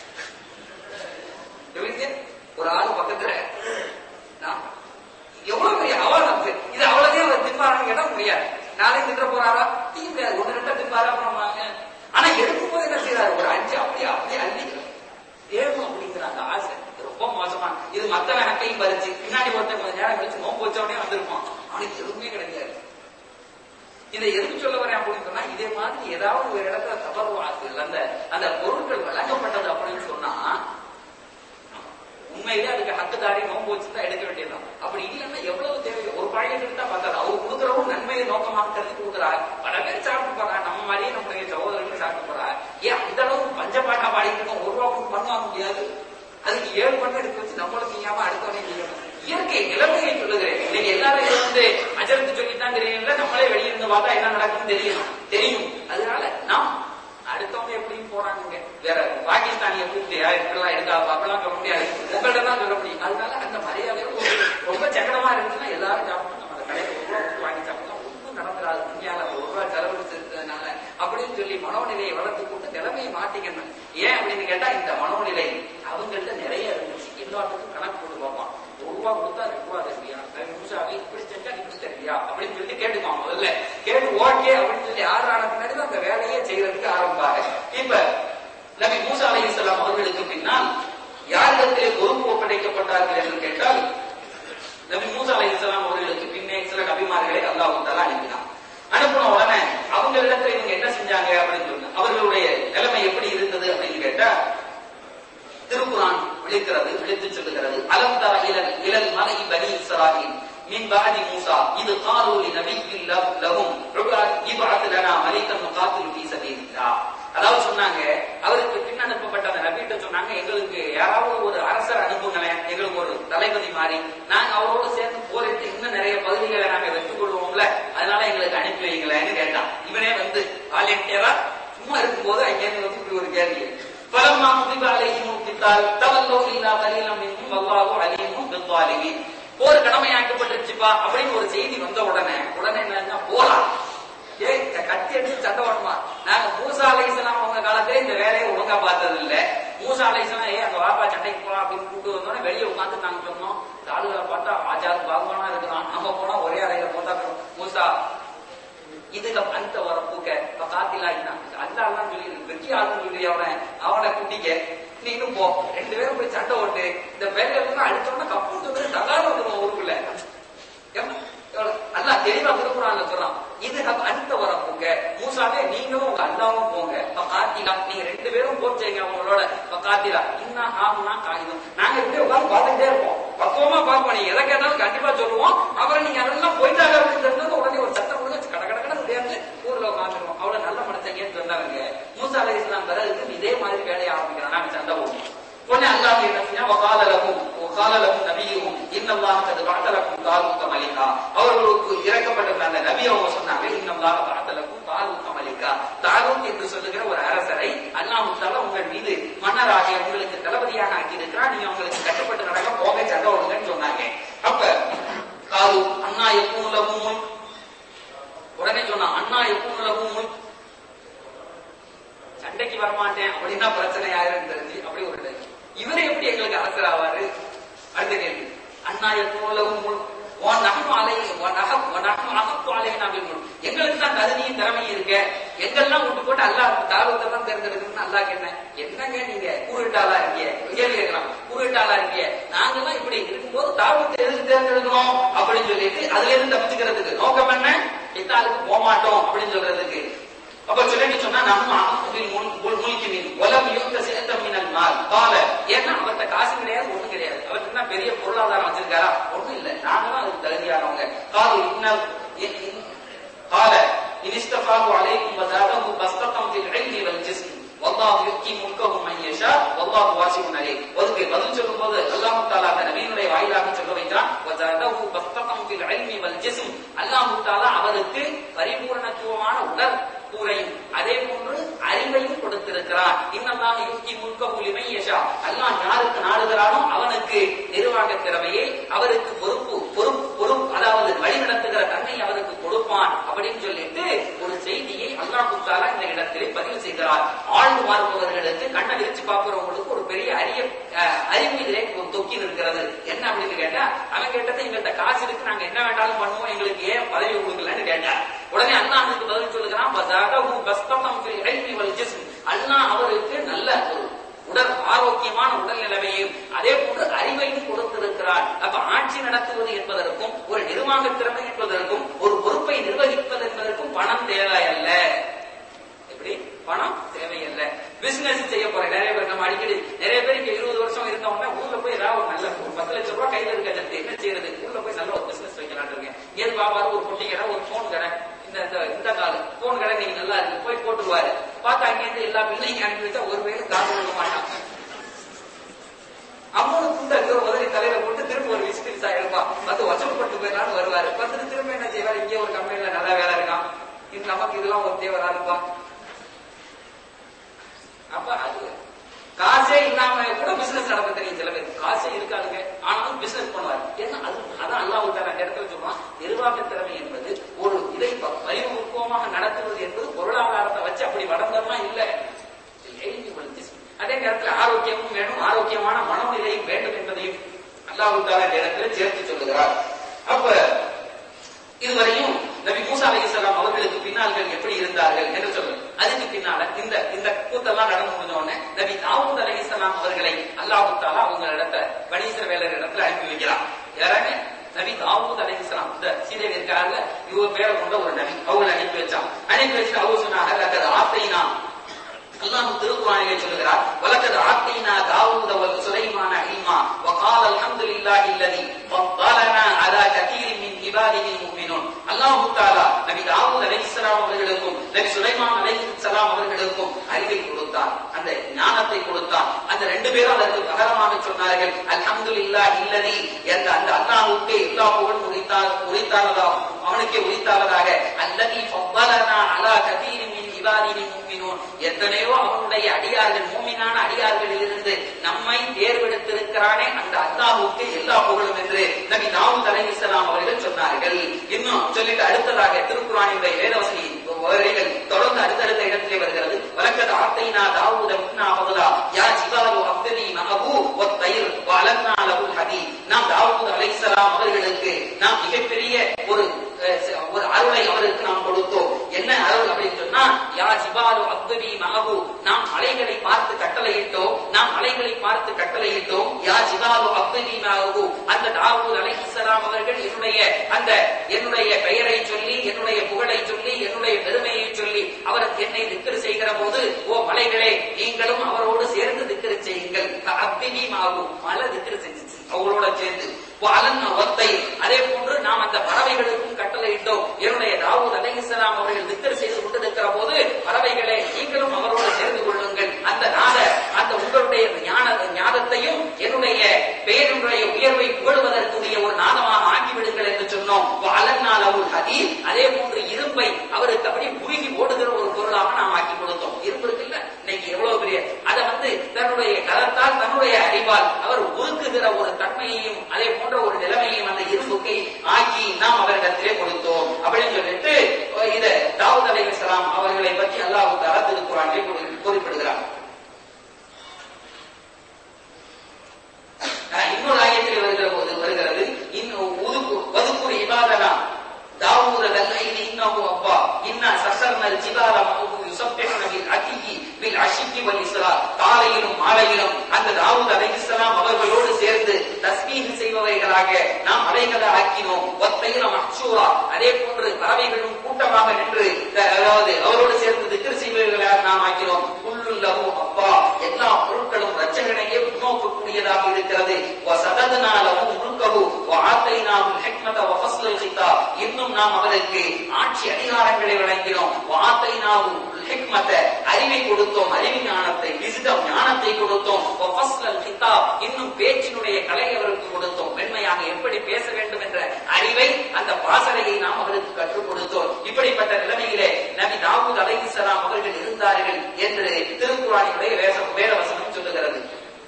இவங்க ஒரு ஆள் பக்கத்துல நான் எவ்வளவு பெரிய அவலம் நமக்கு இது அவ்வளவே அவர் தின்பாரான்னு கேட்டா முடியாது நாளை தின்ற போறாரா தீ முடியாது ஒண்ணு ரெண்டா தின்பாரா அப்புறம் வாங்க. ஆனா எடுக்கும் போது என்ன செய்யறாரு ஒரு அஞ்சு அப்படியே அப்படியே அள்ளிக்கிறார் வேணும் அப்படிங்கிற அந்த ஆசை இது ரொம்ப மோசமா இது மத்த நகையும் பறிச்சு பின்னாடி ஒருத்தன் கொஞ்ச நேரம் கழிச்சு நோம்பு வச்ச உடனே வந்திருப்பான் அவனுக்கு எதுவுமே கிடைக்காது இதை எதுக்கு சொல்ல வரேன் அப்படின்னு சொன்னா இதே மாதிரி ஏதாவது ஒரு இடத்துல தவறு வாக்குகள் அந்த அந்த பொருட்கள் வழங்கப்பட்டது அப்படின்னு சொன்னா உண்மையிலே அதுக்கு ஹக்குதாரி நோம்பு வச்சு தான் எடுக்க வேண்டியதுதான் அப்படி இல்லைன்னா எவ்வளவு தேவை ஒரு பழைய தான் பார்த்தாரு அவர் கொடுக்குறவும் நன்மையை நோக்கமாக கருதி கொடுக்குறாரு பல பேர் சாப்பிட்டு போறா நம்ம மாதிரியே நம்முடைய சகோதரர்கள் சாப்பிட்டு போறா ஏன் இந்த அளவுக்கு பஞ்சபாட்டா பாடிட்டு இருக்கோம் ஒரு ரூபா கொடுத்து பண்ண முடியாது அதுக்கு ஏழு பண்ண எடுத்து வச்சு நம்மளும் செய்யாம அடுத்தவனே செய்யணும் இயற்கை நிலைமையை சொல்லுகிறேன் இன்னைக்கு எல்லாரும் இதை வந்து அஜரத்து சொல்லித்தான் தெரியல நம்மளே வெளியிருந்து பார்த்தா என்ன நடக்கும்னு தெரியும் தெரியும் அதனால நாம் அடுத்தவங்க மூசா நீங்க கூப்பிட்டியா இப்படிலாம் எடுக்காப்பா அப்படிலாம் சொல்ல முடியாது உங்கள்ட்ட தான் சொல்ல முடியும் அதனால அந்த மரியாதையோட ஒரு ரொம்ப சங்கடமா இருந்துச்சுன்னா எல்லாரும் சாப்பிடணும் நம்ம அந்த கடையில ஒரு ரூபா கொடுத்து வாங்கி சாப்பிடலாம் ஒன்றும் நடந்துடாது துணியால ஒரு ரூபா செலவழிச்சிருக்கிறதுனால அப்படின்னு சொல்லி மனோநிலையை வளர்த்து கொண்டு நிலைமையை மாத்திக்கணும் ஏன் அப்படின்னு கேட்டா இந்த மனோநிலை அவங்கள்ட்ட நிறைய இருந்துச்சு எல்லாத்துக்கும் கணக்கு போட்டு பார்ப்பான் ஒரு ரூபா கொடுத்தா ரெண்டு ரூபா தருவியா ரெண்டு நிமிஷம் இப்படி செஞ்சா நீ இப்படி தருவியா அப்படின்னு சொல்லி கேட்டுக்குவான் முதல்ல கேட்டு ஓகே அப்படின்னு சொல்லி ஆறு ஆன பின்னாடி தான் அந்த வேலையே செய்யறதுக்கு ஆரம்பிப்பாரு இப்ப நபி மூசா அலைஹிஸ்ஸலாம் அவர்களுக்கு பின்னால் யாரிடத்திலே பொறுப்பு ஒப்படைக்கப்பட்டார்கள் என்று கேட்டால் நபி மூசா அலைஹிஸ்ஸலாம் அவர்களுக்கு பின்னே சில நபிமார்களை அல்லாஹ் தஆலா அனுப்பினான் அனுப்பின உடனே அவங்களிடத்துல இவங்க என்ன செஞ்சாங்க அப்படின்னு சொன்னா அவர்களுடைய நிலைமை எப்படி இருந்தது அப்படின்னு கேட்டா திருக்குரான் விழிக்கிறது விழித்து சொல்லுகிறது அலம் தர இலல் இலல் மலை பனி இஸ்ராயில் மின் பாதி மூசா இது காலூலி நபியில் லகும் இபாத் லனா மலிகன் முகாத்தில் ஃபீ சபீலில்லாஹ் அதாவது சொன்னாங்க அவருக்கு பின் அனுப்பப்பட்ட அந்த நபிகிட்ட சொன்னாங்க எங்களுக்கு யாராவது ஒரு அரசர் அனுப்புங்களேன் எங்களுக்கு ஒரு தளபதி மாதிரி நாங்க அவரோடு சேர்ந்து போரிட்டு இன்னும் நிறைய பகுதிகளை நாங்க வெற்றி கொள்வோம்ல அதனால எங்களுக்கு அனுப்பி வைங்களேன்னு கேட்டான் இவனே வந்து வாலண்டியரா சும்மா இருக்கும்போது அங்கேருந்து வந்து இப்படி ஒரு கேள்வி فلما كتب عليهم القتال تولوا إلا قليلا منهم والله عليم بالظالمين போர் கடமையாக்கப்பட்டுருச்சுப்பா அப்படின்னு ஒரு செய்தி வந்த உடனே உடனே என்ன போலாம் ஏய் இந்த கத்தி எடுத்து சண்டை வரணுமா நாங்க மூசா அலைசலாம் அவங்க காலத்துல இந்த வேலையை ஒழுங்கா பார்த்தது இல்ல மூசா அலைசலாம் ஏ அந்த வாப்பா சண்டைக்கு போலாம் அப்படின்னு கூப்பிட்டு வந்தோடனே வெளியே உட்காந்து நாங்க சொன்னோம் இந்த ஆளுகளை பார்த்தா ஆஜாத் பாகவானா இருக்கிறான் நம்ம போனா ஒரே அறையில போட்டா மூசா இதுக்கு அந்த வர பூக்க இப்ப காத்திலா அல்லாலாம் சொல்லி வெற்றி ஆளுன்னு சொல்லி அவனை அவனை கூட்டிக்க நீனும் போ ரெண்டு பேரும் போய் சண்டை ஓட்டு இந்த பேர்ல அடிச்சோம்னா கப்பு தூக்குறது தகாத வந்துடும் ஊருக்குள்ள அல்லா தெளிவா திருக்குறான்ல சொல்றான் இது அடுத்த வர போங்க மூசாவே நீங்களும் உங்க அல்லாவும் போங்க இப்ப காத்திலா நீங்க ரெண்டு பேரும் போர் செய்யுங்க அவங்களோட இப்ப காத்திலா இன்னும் ஆகும்னா காகிதம் நாங்க இப்படி உட்காந்து பார்த்துட்டே இருப்போம் பக்குவமா பார்ப்போம் நீங்க எதை கேட்டாலும் கண்டிப்பா சொல்லுவோம் அப்புறம் நீங்க அதெல்லாம் போயிட்டாங்க அப்படின்னு தெரிஞ்சது உடனே ஒரு சத்தம் கொடுத்து கட கட கடை சேர்ந்து ஊர்ல உட்காந்துருவோம் அவ்வளவு நல்ல மனுஷங்கன்னு சொன்னாங்க மூசா அலை இஸ்லாம் பிறகு இதே மாதிரி வேலையை ஆரம்பிக்கிறோம் நாங்க சண்டை போடுவோம் உடனே அல்லாஹ் என்ன செஞ்சா வகால லகும் வகால லகும் நபியும் இன்னல்லாஹ் கது பஅத லகும் தாலூத் மலிகா அவர்களுக்கு இறக்கப்பட்ட அந்த நபி அவங்க சொன்னாங்க இன்னல்லாஹ் பஅத லகும் தாலூத் மலிகா தாலூத் என்று சொல்லுகிற ஒரு அரசரை அல்லாஹ் தஆலா உங்கள் மீது மன்னராக உங்களுக்கு தளபதியாக ஆக்கி இருக்கிறார் நீங்க அவங்களுக்கு கட்டுப்பட்டு நடக்க போக சண்டை ஓடுங்கன்னு சொன்னாங்க அப்ப காலு அண்ணா எப்பவும் லகும் உடனே சொன்னா அண்ணா எப்பவும் லகும் சண்டைக்கு வரமாட்டேன் அப்படின்னா பிரச்சனை யாருன்னு தெரிஞ்சு அப்படி ஒரு இடை. இவரு எப்படி எங்களுக்கு அரசர் ஆவாரு அடுத்த கேள்வி அண்ணா எப்பவும் உன் நகம் அலை உன் நகம் உன் நகம் அகப்பு அலை நபின் எங்களுக்கு தான் தகுதியும் திறமையும் இருக்க எங்கெல்லாம் விட்டு போட்டு அல்லாஹ் தாழ்வத்தை தான் தேர்ந்தெடுக்கணும்னு அல்லாஹ் என்ன என்னங்க நீங்க கூறுட்டாளா இருக்கீங்க கேள்வி கேட்கலாம் கூறுட்டாளா இருக்கீங்க நாங்கெல்லாம் இப்படி இருக்கும்போது தாழ்வத்தை எதுக்கு தேர்ந்தெடுக்கணும் அப்படின்னு சொல்லிட்டு அதுல இருந்து தப்பிச்சுக்கிறதுக்கு நோக்கம் என்ன இத்தாளுக்கு போக மாட்டோம் அப்படின்னு சொல்றதுக்கு அப்ப சொல்லிட்டு சொன்னா நம்ம அகப்பில் முல்கி மீன் உலம் யுத்த சேர்த்த மீனல் மால் கால ஏன்னா அவர்கிட்ட காசு கிடையாது ஒண்ணும் கிடையாது அவர்கிட்ட என்ன பெரிய பொருளாதாரம் வச்சிருக்காரா ஒண்ணும் இல்ல நாங்க தான் அதுக்கு தகுதியானவங்க காது இன்னல் கால இனிஸ்தபாகு அலைக்கும் வசாதஹு பஸ்தகம் ஃபில் இல்மி வல் ஜிஸ்ம் வல்லாஹு யுக்கி முல்கஹு மன் யஷா வல்லாஹு வாசிஉன் அலீம் அதுக்கு பதில் சொல்லும்போது அல்லாஹ் தஆலா அந்த நபியினுடைய வாயிலாக சொல்ல வைத்தான் வசாதஹு பஸ்தகம் ஃபில் இல்மி வல் ஜிஸ்ம் அல்லாஹ் தஆலா அவருக்கு பரிபூரணத்துவமான உடல் கூரையும் அதே போன்று அறிவையும் கொடுத்திருக்கிறார் இன்னமாக யுக்கி முல்க புலிமை யஷா அல்லாஹ் யாருக்கு நாடுகிறானோ அவனுக்கு நிர்வாக திறமையை அவருக்கு பொறுப்பு பொறுப்பு பொறுப்பு அதாவது வழிநடத்துகிற தன்மை அவருக்கு கொடுப்பான் அப்படின்னு சொல்லிட்டு ஒரு செய்தியை அல்லாஹ் குத்தாலா இந்த இடத்திலே பதிவு செய்கிறார் ஆழ்ந்து பார்ப்பவர்களுக்கு கண்ணை விரிச்சு பார்க்கிறவங்களுக்கு ஒரு பெரிய அரிய அஹ், அறிவு இதிலே ஒரு தொக்கி இருக்கிறது என்ன அப்படின்னு கேட்டா அவன் கேட்டது எங்கள்கிட்ட காசு இருக்கு நாங்க என்ன வேண்டாலும் பண்ணுவோம் எங்களுக்கு ஏன் பதவி கொடுக்கலன்னு கேட்டார் உடனே அல்லாஹ் அதுக்கு பதில் சொல்லுகிறான் "பஸாதஹு பஸ்தகம் ஃபில் இல்மி வல் ஜிஸ்ம்." அல்லாஹ் அவருக்கு நல்ல ஒரு உடல் ஆரோக்கியமான உடல் நிலைமையும் அதே போன்று அறிவையும் கொடுத்திருக்கிறார் அப்ப ஆட்சி நடத்துவது என்பதற்கும் ஒரு நிர்வாக திறமை என்பதற்கும் ஒரு பொறுப்பை நிர்வகிப்பது என்பதற்கும் பணம் தேவையல்ல எப்படி பணம் தேவையில்லை பிசினஸ் செய்ய போறேன் நிறைய பேர் நம்ம அடிக்கடி நிறைய பேர் இங்க இருபது வருஷம் இருந்தவங்க ஊர்ல போய் ஏதாவது ஒரு நல்ல ஒரு பத்து லட்சம் ரூபாய் கையில இருக்க சத்து என்ன செய்யறது ஊர்ல போய் நல்ல ஒரு பிசினஸ் வைக்கலாம்னு இருக்கேன் ஏது பாப்பாரு ஒரு பொட்டி கடை ஒரு போன் கடை இந்த இந்த இந்த காலு போன் கடை நீங்க நல்லா இருக்கு போய் போட்டுருவாரு பார்த்தா அங்கேருந்து எல்லா பில்லையும் அனுப்பி வச்சா ஒரு பேரும் காசு கொடுக்க மாட்டான் அம்மனு துண்டை ஒரு உதவி தலையில போட்டு திரும்ப ஒரு விசிட்டில் சாயிருப்பா வந்து வசப்பட்டு போயிடலாம்னு வருவாரு வந்துட்டு திரும்ப என்ன செய்வாரு இங்கே ஒரு கம்பெனில நல்ல வேலை இருக்கான் இது நமக்கு இதெல்லாம் ஒரு தேவை இருப்பா அப்ப அது காசு காசே இல்லாம கூட பிசினஸ் நடத்த தெரியும் சில பேர் காசே இருக்காதுங்க ஆனாலும் பிசினஸ் பண்ணுவார் என்ன அது அதான் அல்லாஹ் தர அந்த இடத்துல சொல்றான் நிர்வாக திறமை என்பது ஒரு இதை ப- பரிபூர்வமாக நடத்துவது என்பது பொருளாதாரத்தை வச்சு அப்படி வளர்ந்தோம்னா இல்ல eligible this. அதே நேரத்தில் ஆரோக்கியமும் வேணும் ஆரோக்கியமான மனநிலையும் வேண்டும் என்பதையும் அல்லாஹ் தாலா இந்த இடத்துல சேர்த்து சொல்லுகிறார் அப்ப இதுவரையும் நபி மூசா அலைஹிஸ்ஸலாம் அவர்களுக்கு பின்னால்கள் எப்படி இருந்தார்கள் என்று சொல்லுங்க அதுக்கு பின்னால இந்த இந்த கூத்தெல்லாம் நடந்து முடிஞ்ச உடனே நபி தாவூத் அலைஹிஸ்ஸலாம் அவர்களை அல்லாஹ் தாலா அவங்க இடத்த பனீசர வேலர் இடத்துல அனுப்பி வைக்கிறான் யாராங்க நபி தாவூத் அலைஹிஸ்ஸலாம் இந்த சீதை இருக்காருல்ல இவங்க பேரை கொண்ட ஒரு நபி அவங்களை அனுப்பி வச்சான் அனுப்பி வச்சுட்டு அவங்க சொன்னாங்க லக்கது ஆத்தைனா அல்லாஹ் திருக்குறானிலே சொல்கிறார் வலக்கது ஆத்தைனா தாவூத வல் சுலைமான இல்மா வகால அல்ஹம்துலில்லாஹி அல்லதி ஃபضلنا على كثير من عباده المؤمنون அல்லாஹ் தஆலா நபி தாவூத் அலைஹிஸ்ஸலாம் அவர்களுக்கும் நபி சுலைமான் அலைஹிஸ்ஸலாம் அவர்களுக்கும் அறிவை கொடுத்தார் அந்த ஞானத்தை கொடுத்தார் அந்த ரெண்டு பேரும் அதற்கு பகரமாக சொன்னார்கள் அல்ஹம்துலில்லாஹி அல்லதி என்ற அந்த அல்லாஹ்வுக்கு எல்லா புகழும் உரித்தார் உரித்தானதாக அவனுக்கே உரித்தானதாக அல்லதி ஃபضلنا على كثير من عباده المؤمنون எத்தனையோ அவனுடைய அடியார்கள் மூமினான அடியார்களில் இருந்து நம்மை தேர்வெடுத்திருக்கிறானே அந்த அல்லாஹ்வுக்கு எல்லா புகழும் என்று நபி தாவூத் அலைஹிஸ்ஸலாம் அவர்கள் சொன்னார்கள் இன்னும் சொல்லிட்டு அடுத்ததாக திருக்குறானினுடைய வேதவசனி வரிகள் தொடர்ந்து அடுத்தடுத்த இடத்திலே வருகிறது வலக்கது ஆத்தைனா தாவூத மின்னா பகலா யா ஜிபாலு அப்தலி மஹபு வத்தயிர் வலன்னா லஹுல் ஹதி நாம் தாவூத் அலைஹிஸ்ஸலாம் அவர்களுக்கு நாம் மிகப்பெரிய ஒரு அஹ், ச- ஒரு அருளை அவருக்கு நாம் கொடுத்தோம் என்ன அருள் அப்படின்னு சொன்னா யா ஜிபாலு அப்தலி மஹபு நாம் மலைகளை பார்த்து கட்டளையிட்டோம் நாம் மலைகளை பார்த்து கட்டளையிட்டோம் யா ஜிபாலு அப்தலி மஹபு அந்த தாவூத் அலைஹிஸ்ஸலாம் அவர்கள் என்னுடைய அந்த என்னுடைய பெயரை சொல்லி என்னுடைய புகழை சொல்லி என்னுடைய பெருமையை சொல்லி அவர் என்னை திக்கர் செய்கிற போது ஓ மலைகளே நீங்களும் அவரோடு சேர்ந்து திக்கர் செய்யுங்கள் அப்தினி மாகும் மலை திக்கர் செஞ்சுச்சு அவங்களோட சேர்ந்து அலன் ஒத்தை அதே போன்று நாம் அந்த பறவைகளுக்கும் கட்டளையிட்டோம் என்னுடைய தாவூத் அலைஹிஸ்ஸலாம் அவர்கள் திக்கர் செய்து கொண்டிருக்கிற போது பறவைகளே நீங்களும் அவரோடு சேர்ந்து கொள்ளுங்கள் அந்த நாத அந்த உங்களுடைய ஞான ஞானத்தையும் என்னுடைய பெயருடைய உயர்வை புகழுவதற்குரிய ஒரு நாதமாக ஆக்கிவிடுங்கள் என்று சொன்னோம் அலன்னால் அவள் ஹதி அதே போன்று இரும்பை அவருக்கு அப்படி உருகி ஓடுகிற ஒரு பொருளாக நாம் ஆக்கி கொடுத்தோம் இரும்பு இருக்குல்ல இன்னைக்கு எவ்வளவு பெரிய அதை வந்து தன்னுடைய கரத்தால் தன்னுடைய அறிவால் அவர் உருக்குகிற ஒரு தன்மையையும் அதே போன்ற ஒரு நிலைமையையும் அந்த இரும்புக்கு ஆக்கி நாம் அவரிடத்திலே கொடுத்தோம் அப்படின்னு சொல்லிட்டு அஹ் இத தாவூத் அலைஹிஸ்ஸலாம் அவர்களை பற்றி அல்லாஹ் தஆலா திருக்குறானிலே குறி- குறிப்பிடுகிறார் அஹ் இன்னொரு ஆயத்தில் வருகிற போது வருகிறது இன்னும் உதுக்கு வதுக்குர் இபாதனா தாவூத தல்லைனி இன்னஹு அப்பா இன்னா சசர்னல் ஜிபால மஹு யுஸப்பிஹுன பில் அகிஹி பில் அஷிக்கி வல் இஸ்ரா காலையிலும் மாலையிலும் அந்த தாவூத் அலைஹிஸ்ஸலாம் அவர்களோடு சேர்ந்து தஸ்பீஹ் செய்பவைகளாக நாம் மலைகளை ஆக்கினோம் வத்தையில மஹ்சூரா அதே போன்று பறவைகளும் கூட்டமாக நின்று த- அதாவது அவரோடு சேர்ந்து திக்ர் செய்பவைகளாக நாம் ஆக்கினோம் குல்லுல் லஹு அப்பா எல்லா பொருட்களும் ரச்சகனையே முன்னோக்கக்கூடியதாக இருக்கிறது வசததுனா லஹு முல்கஹு வஆத்தைனாஹு ஹிக்மத வஃஸ்லல் கிதாப் இன்னும் நாம் அவருக்கு ஆட்சி அதிகாரங்களை வழங்கினோம் வஆத்தைனாஹு ஹிக்மத அறிவை கொடுத்தோம் அறிவு ஞானத்தை விசிடம் ஞானத்தை கொடுத்தோம் வஃஸ்லல் கிதாப் இன்னும் பேச்சினுடைய கலை அவருக்கு கொடுத்தோம் மென்மையாக எப்படி பேச வேண்டும் என்ற அறிவை அந்த பாசறையை நாம் அவருக்கு கற்றுக் கொடுத்தோம் இப்படிப்பட்ட நிலைமையிலே நபி தாவூத் அலைஹிஸ்ஸலாம் அவர்கள் இருந்தார்கள் என்று திருக்குறானினுடைய வேசம் வேதவசனம் சொல்லுகிறது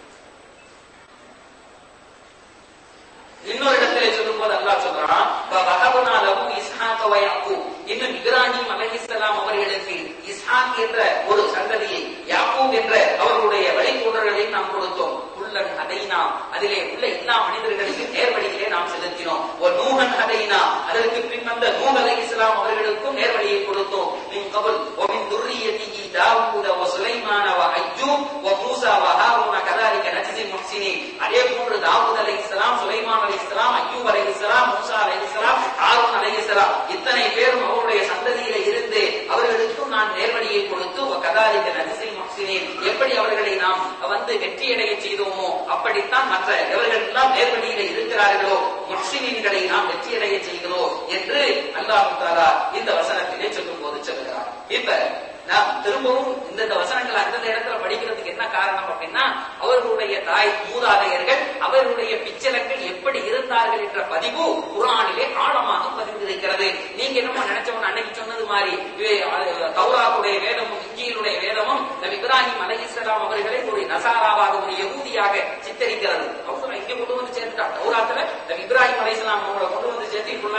இன்னொரு இடத்திலே சொல்லும் போது அல்லாஹ் சொல்றான் வஹபனா லஹு இஸ்ஹாக வ யாக்கூப் இன்னும் இப்ராஹிம் அலைஹிஸ்ஸலாம் அவர்களுக்கு இஸ்ஹாக் என்ற ஒரு சந்ததியை யாக்கூப் என்ற அவர்களுடைய வழித்தோன்றர்களை நாம் கொடுத்தோம் குல்லன் ஹதைனா அதிலே உள்ள எல்லா மனிதர்களுக்கும் நேர்வழியிலே நாம் செலுத்தினோம் ஒரு நூகன் ஹதைனா அதற்கு பின் வந்த நூஹ் அலைஹிஸ்ஸலாம் அவர்களுக்கும் நேர்வழியை கொடுத்தோம் மின் கபல் வ மின் துர்ரியதிஹி தாவூத வ சுலைமான வ அய்யூப் வ மூசா வ ஹாரூன கதாலிக நஜ்ஸில் முஹ்சினீன் அதே போன்று தாவூத் அலைஹிஸ்ஸலாம் சுலைமான் அலைஹிஸ்ஸலாம் அய்யூப் அலைஹிஸ்ஸலாம் மூசா அலைஹிஸ்ஸலாம் ஹாரூன் அலைஹிஸ்ஸலாம் இத்தனை பேரும் அவருடைய சந்ததியில இருந்து அவர்களுக்கும் நான் நேர்வழியை கொடுத்து வ கதாலிக நஜ்ஸில் முஹ்சினீன் எப்படி அவர்களை நாம் வந்து வெற்றியடைய செய்தோமோ அப்படித்தான் மற்ற எவர்கள் எல்லாம் நேர்வழியில இருக்கிறார்களோ முஹ்சினீன்களை நாம் வெற்றியடைய செய்கிறோம் என்று அல்லாஹ் தஆலா இந்த வசனத்திலே சொல்லும் போது சொல்லுகிறார் இப்ப நாம் திரும்பவும் இந்த வசனங்கள் அந்தந்த இடத்துல படிக்கிறதுக்கு என்ன காரணம் அப்படின்னா அவர்களுடைய தாய் மூதாதையர்கள் அவர்களுடைய பிச்சலங்கள் எப்படி இருந்தார்கள் என்ற பதிவு குரானிலே ஆழமாக பதிந்திருக்கிறது நீங்க என்னமோ நினைச்சவன் அன்னைக்கு சொன்னது மாதிரி இவை- அது தௌராத்துடைய வேதமும் இஞ்சியிலுடைய வேதமும் நபி இப்ராஹிம் அலைஹிஸ்ஸலாம் அவர்களை ஒரு நசாராவாக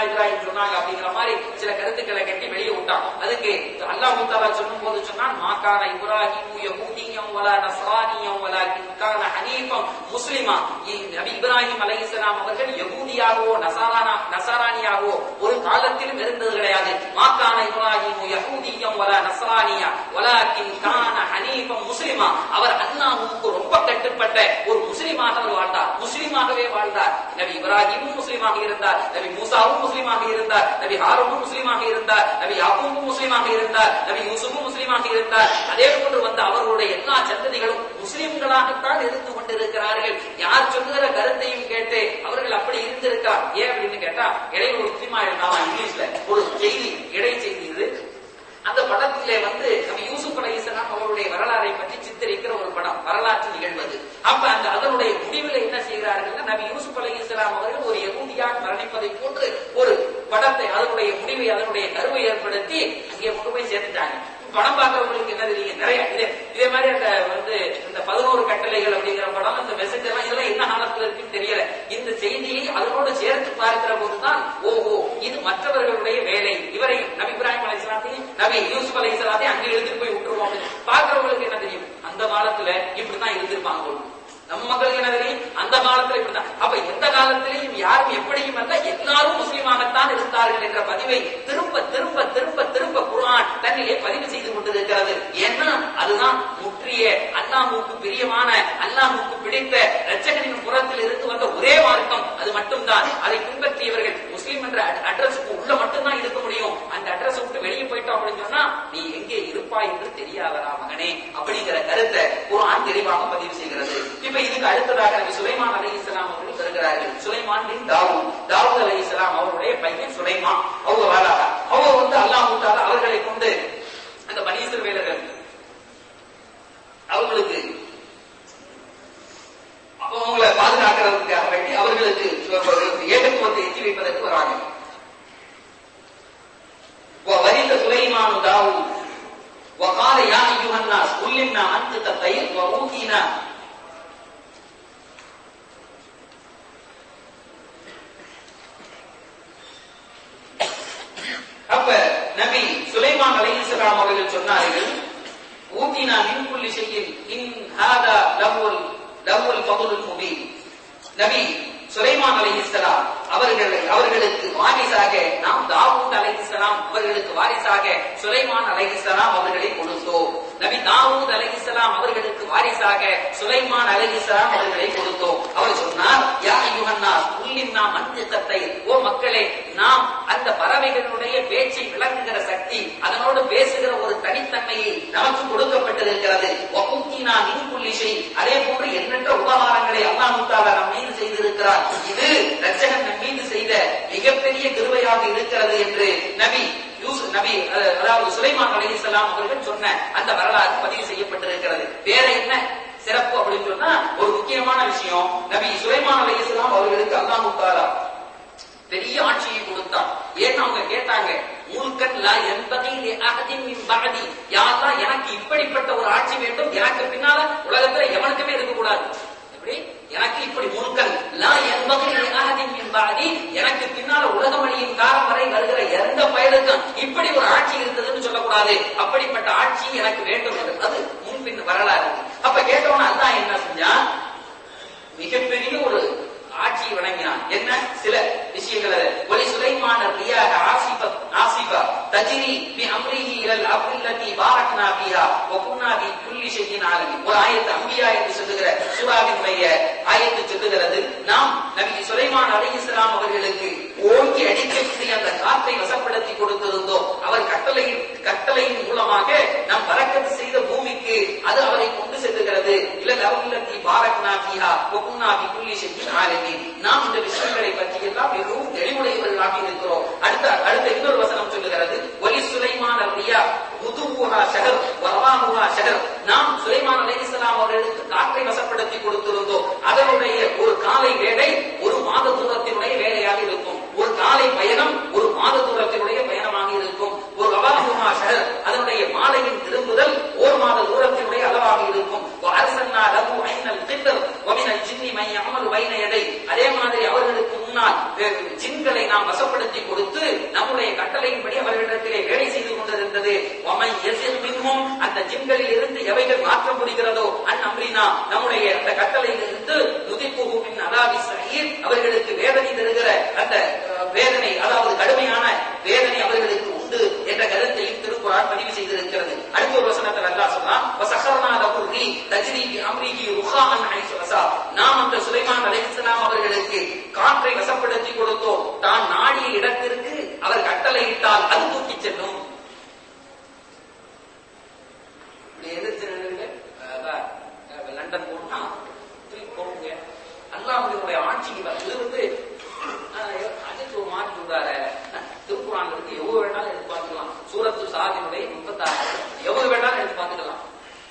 சையதுனா இப்ராஹிம் சொன்னாங்க அப்படிங்கிற மாதிரி சில கருத்துக்களை கட்டி வெளியே விட்டான் அதுக்கு அல்லாஹ் தாலா சொல்லும் போது சொன்னான் மாக்கான இப்ராஹிம் யஹூதியம் வலா நஸ்ரானியம் வலா கின்கான ஹனீஃபம் முஸ்லிமா இ- நபி இப்ராஹிம் அலைஹிஸ்ஸலாம் அவர்கள் யகூதியாகவோ நசாரானா நசாரானியாகவோ ஒரு காலத்திலும் இருந்தது கிடையாது மாக்கான இப்ராஹிம் யஹூதியம் வலா நஸ்ரானியா வலாக்கின் கான ஹனீஃபம் முஸ்லிமா அவர் அல்லாஹ்வுக்கு ரொம்ப கட்டுப்பட்ட ஒரு முஸ்லிமாக அவர் வாழ்ந்தார் முஸ்லிமாகவே வாழ்ந்தார் நபி இப்ராஹிமும் முஸ்லிமாக இருந்தார் நபி மூசாவும் முஸ்லிமாக இருந்தார் நபி ஹாரூனும் முஸ்லிமாக இருந்தார் நபி யாக்கூபும் முஸ்லிமாக இருந்தார் நபி யூசுஃபும் முஸ்லிமாக இருந்தார் அதே போன்று வந்த அவர்களுடைய எல்லா சந்ததிகளும் முஸ்லிம்களாகத்தான் இருந்து கொண்டிருக்கிறார்கள் யார் சொல்லுகிற கருத்தையும் கேட்டு அவர்கள் அப்படி இருந்திருக்கார் ஏன் அப்படின்னு கேட்டா இடையில ஒரு சினிமா இருந்தாமா இங்கிலீஷ்ல ஒரு செய்தி இடை செய்தி இது அந்த படத்திலே வந்து நம்ம யூசுப் அலைஹிஸ்ஸலாம் அவருடைய வரலாறை பற்றி சித்தரிக்கிற ஒரு படம் வரலாற்று நிகழ்வது அப்ப அந்த அதனுடைய முடிவில் என்ன செய்கிறார்கள் நபி யூசுப் அலைஹிஸ்ஸலாம் அவர்கள் ஒரு யகூதியாக மரணிப்பதை போன்று ஒரு படத்தை அதனுடைய முடிவை அதனுடைய கருவை ஏற்படுத்தி அங்கே கொண்டு போய் சேர்த்துட்டாங்க படம் பார்க்கறவங்களுக்கு என்ன தெரியும் நிறைய இதே இதே மாதிரி அந்த வந்து இந்த பதினோரு கட்டளைகள் அப்படிங்கிற படம் அந்த மெசேஜ் எல்லாம் இதெல்லாம் என்ன காலத்துல இருக்குன்னு தெரியல இந்த செய்தியை அதனோடு சேர்த்து பார்க்கிற போதுதான் ஓஹோ இது மற்றவர்களுடைய வேலை இவரை நபி இப்ராஹிம் அலைஹிஸ்ஸலாத்தையும் நபி யூசுப் அலைஹிஸ்ஸலாத்தையும் அங்கே எழுதிட்டு போய் விட்டுருவோம் அப்படின்னு. பார்க்கிறவங்களுக்கு என்ன தெரியும் அந்த காலத்துல இப்படித்தான் இருந்திருப்பாங்க போல. நம்ம மக்களுக்கு என்ன தெரியும் அந்த காலத்துல இப்படிதான் அப்ப எந்த காலத்திலையும் யாரும் எப்படியும் அல்ல எல்லாரும் முஸ்லிமாகத்தான் இருந்தார்கள் என்ற பதிவை திரும்ப திரும்ப திரும்ப திரும்ப குர்ஆன் தன்னிலே பதிவு செய்து கொண்டிருக்கிறது ஏன்னா அதுதான் முற்றிய அல்லாஹ்வுக்கு பிரியமான அல்லாஹ்வுக்கு பிடித்த இரட்சகனின் புறத்தில் இருந்து வந்த ஒரே மார்க்கம் அது மட்டும்தான் அதை பின்பற்றியவர்கள் முஸ்லிம் என்ற அட்ரஸுக்கு உள்ள மட்டும்தான் இருக்க முடியும் அந்த அட்ரஸ் விட்டு வெளியே போயிட்டோம் அப்படின்னு சொன்னா நீ எங்கே இருப்பாய் என்று தெரியாதடா மகனே அப்படிங்கிற கருத்தை குர்ஆன் தெளிவாக பதிவு செய்கிறது இப்ப இதுக்கு அடுத்ததாக நபி சுலைமான் அலைஹிஸ்ஸலாம் அவர்கள் வருகிறார்கள் சுலைமான் பின் தாவூத் தாவூத் அலைஹிஸ்ஸலாம் அவருடைய பையன் சுலைமான் அவங்க வராங்க அவங்க வந்து அல்லாஹ் தாலா அவர்களை கொண்டு அந்த பனீசர் வேலர்கள் அவங்களுக்கு அவங்களை பாதுகாக்கிறதுக்காக வேண்டி அவர்களுக்கு ஏகத்துவத்தை எத்தி வைப்பதற்கு வராங்க وورث سليمان داود وقال يا أيها الناس علمنا منطق الطير وأوتينا அப்ப நபி சுலைமான் அலைஹிஸ்ஸலாம் அவர்கள் சொன்னார்கள் ஊத்தினா மின் குல்லி ஷைஇன் இன் ஹாதா லஹுல் லஹுல் ஃபதுல் முபீன் நபி சுலைமான் அலைஹிஸ்ஸலாம் அவர்களை அவர்களுக்கு வாரிசாக நாம் தாவூத் அலைஹிஸ்ஸலாம் அவர்களுக்கு வாரிசாக சுலைமான் அலைஹிஸ்ஸலாம் அவர்களை கொடுத்தோம் நபி தாவூத் அலைஹிஸ்ஸலாம் அவர்களுக்கு வாரிசாக சுலைமான் அலைஹிஸ்ஸலாம் அவர்களை கொடுத்தோம் அவர் சொன்னார் யா அய்யுஹன்னாஸ் உள்ளின்னா மன்திகத்தை ஓ மக்களே நாம் அந்த பறவைகளுடைய பேச்சை விளங்குகிற சக்தி அதனோடு பேசுகிற ஒரு தனித்தன்மையை நமக்கு கொடுக்கப்பட்டிருக்கிறது வகுத்தினா மின் புள்ளிஷை அதே போன்று எண்ணற்ற உபகாரங்களை அல்லாஹ் தாலா நம் மீது செய்திருக்கிறார் இது ரட்சகன் நம் மீது செய்த மிகப்பெரிய கிருபையாக இருக்கிறது என்று நபி யூசுப் நபி அஹ், அதாவது சுலைமான் அலைஹிஸ்ஸலாம் அவர்கள் சொன்ன அந்த வரலாறு பதிவு செய்யப்பட்டிருக்கிறது வேற என்ன சிறப்பு அப்படின்னு சொன்னா ஒரு முக்கியமான விஷயம் நபி சுலைமான் அலைஹிஸ்ஸலாம் அவர்களுக்கு அல்லாஹ் தாலா பெரிய ஆட்சியை கொடுத்தான் ஏன்னு அவங்க கேட்டாங்க முல்கன் லா என்பதை அகதின் மின் பகதி யாரெல்லாம் எனக்கு இப்படிப்பட்ட ஒரு ஆட்சி வேண்டும் எனக்கு பின்னால உலகத்துல எவனுக்குமே இருக்கக்கூடாது எப்படி எனக்கு இப்படி முல்கன் லா என்பதை அகதின் மின் பகதி எனக்கு பின்னால உலகம் அழியும் காலம் வரை வருகிற எந்த பயலுக்கும் இப்படி ஒரு ஆட்சி இருந்ததுன்னு சொல்லக்கூடாது அப்படிப்பட்ட ஆட்சி எனக்கு வேண்டும் என்று அது முன்பின் வரலாறு அப்ப கேட்டவன அல்லாஹ் என்ன செஞ்சான் மிகப்பெரிய ஒரு ஆட்சியை வழங்கினான் என்ன சில விஷயங்களை ஒலி சுலைமான ரியாக ஆசிப ஆசிப தஜிரி பி அம்ரிஹி இலல் அப்ரில்லதி பாரக்னா பிஹா வ குன்னா பி குல்லி ஷைஇன் ஆலமி ஒரு ஆயத்து அம்பியா என்று சொல்லுகிற சூராவினுடைய ஆயத்து சொல்லுகிறது நாம் நபி சுலைமான் அலைஹிஸ்ஸலாம் அவர்களுக்கு ஓங்கி அடிக்கக்கூடிய அந்த காற்றை வசப்படுத்தி கொடுத்திருந்தோம் அவர் கட்டளையின் கட்டளையின் மூலமாக நாம் பறக்கத்து செய்த பூமிக்கு அது அவரை கொண்டு செல்லுகிறது இல்லல் அப்ரில்லதி பாரக்னா பிஹா வ குன்னா பி குல்லி ஷைஇன் ஆலமி நாம் இந்த விஷயங்களை பற்றி எல்லாம் மிகவும் தெளிவுடையவர்களாக இருக்கிறோம் அடுத்த அடுத்த இன்னொரு வசனம் சொல்லுகிறது ஒலி சுலைமான் ரியா முதுகுஹா ஷஹர் வரவாமுஹா ஷஹர் நாம் சுலைமான் அலைஹிஸ்ஸலாம் அவர்களுக்கு காற்றை வசப்படுத்தி கொடுத்திருந்தோம் அதனுடைய ஒரு காலை வேலை ஒரு மாத தூரத்தினுடைய வேலையாக இருக்கும் ஒரு காலை பயணம் ஒரு மாத தூரத்தினுடைய பயணமாக இருக்கும் ஒரு ரவாமுஹா ஷஹர் அதனுடைய மாலையின் திரும்புதல் ஒரு மாத தூரத்தினுடைய அளவாக இருக்கும் அரசன்னா லகு ஐனல் திட்டர் வமினல் ஜின்னி மை அமல் வைன எடை அதே மாதிரி அவர்களுக்கு முன்னால் அஹ், ஜின்களை நாம் வசப்படுத்தி கொடுத்தோம் கொடுத்து நம்முடைய கட்டளையின்படி அவர்களிடத்திலே வேலை செய்து கொண்டிருந்தது ஒமை எசில் மின்னும் அந்த ஜின்களில் இருந்து எவைகள் மாற்றம் புரிகிறதோ அன் அம்ரினா நம்முடைய அந்த கட்டளையில் இருந்து நுதிப்புகுமின் அதாவி சஹீர் அவர்களுக்கு வேதனை தருகிற அந்த அஹ், வேதனை அதாவது கடுமையான வேதனை அவர்களுக்கு உண்டு என்ற கருத்தையும் திருக்குறான் பதிவு செய்திருக்கிறது அடுத்த ஒரு வசனத்தில் அல்லாஹ் சொன்னான் வசஹர்னா லஹு ரீ தஜ்ரி பி அம்ரிஹி ருஹான் ஹைஸு வஸா நாம் அந்த சுலைமான் அலைஹிஸ்ஸலாம் அவர்களுக்கு காற்றை வசப்படுத்தி கொடுத்தோம் தான் நாடிய இடத்திற்கு அவர் கட்டளையிட்டால் அது தூக்கி செல்லும் இப்படி எதிர்த்து நின்னுட்டு, அதான், அஹ், லண்டன் போனா தூக்கி போங்க அல்லாஹ்வுடைய ஆட்சிக்கு வ- இது வந்து அஹ், அஜித் ஒரு மாற்றி விடுறாரு திருக்குறான் இருக்கு எவ்வளவு வேணாலும் எடுத்து பார்த்துக்கலாம் சூரத்து சாதினுடைய முப்பத்தாறு எவ்வளவு வேணாலும் எடுத்து பார்த்துக்கலாம்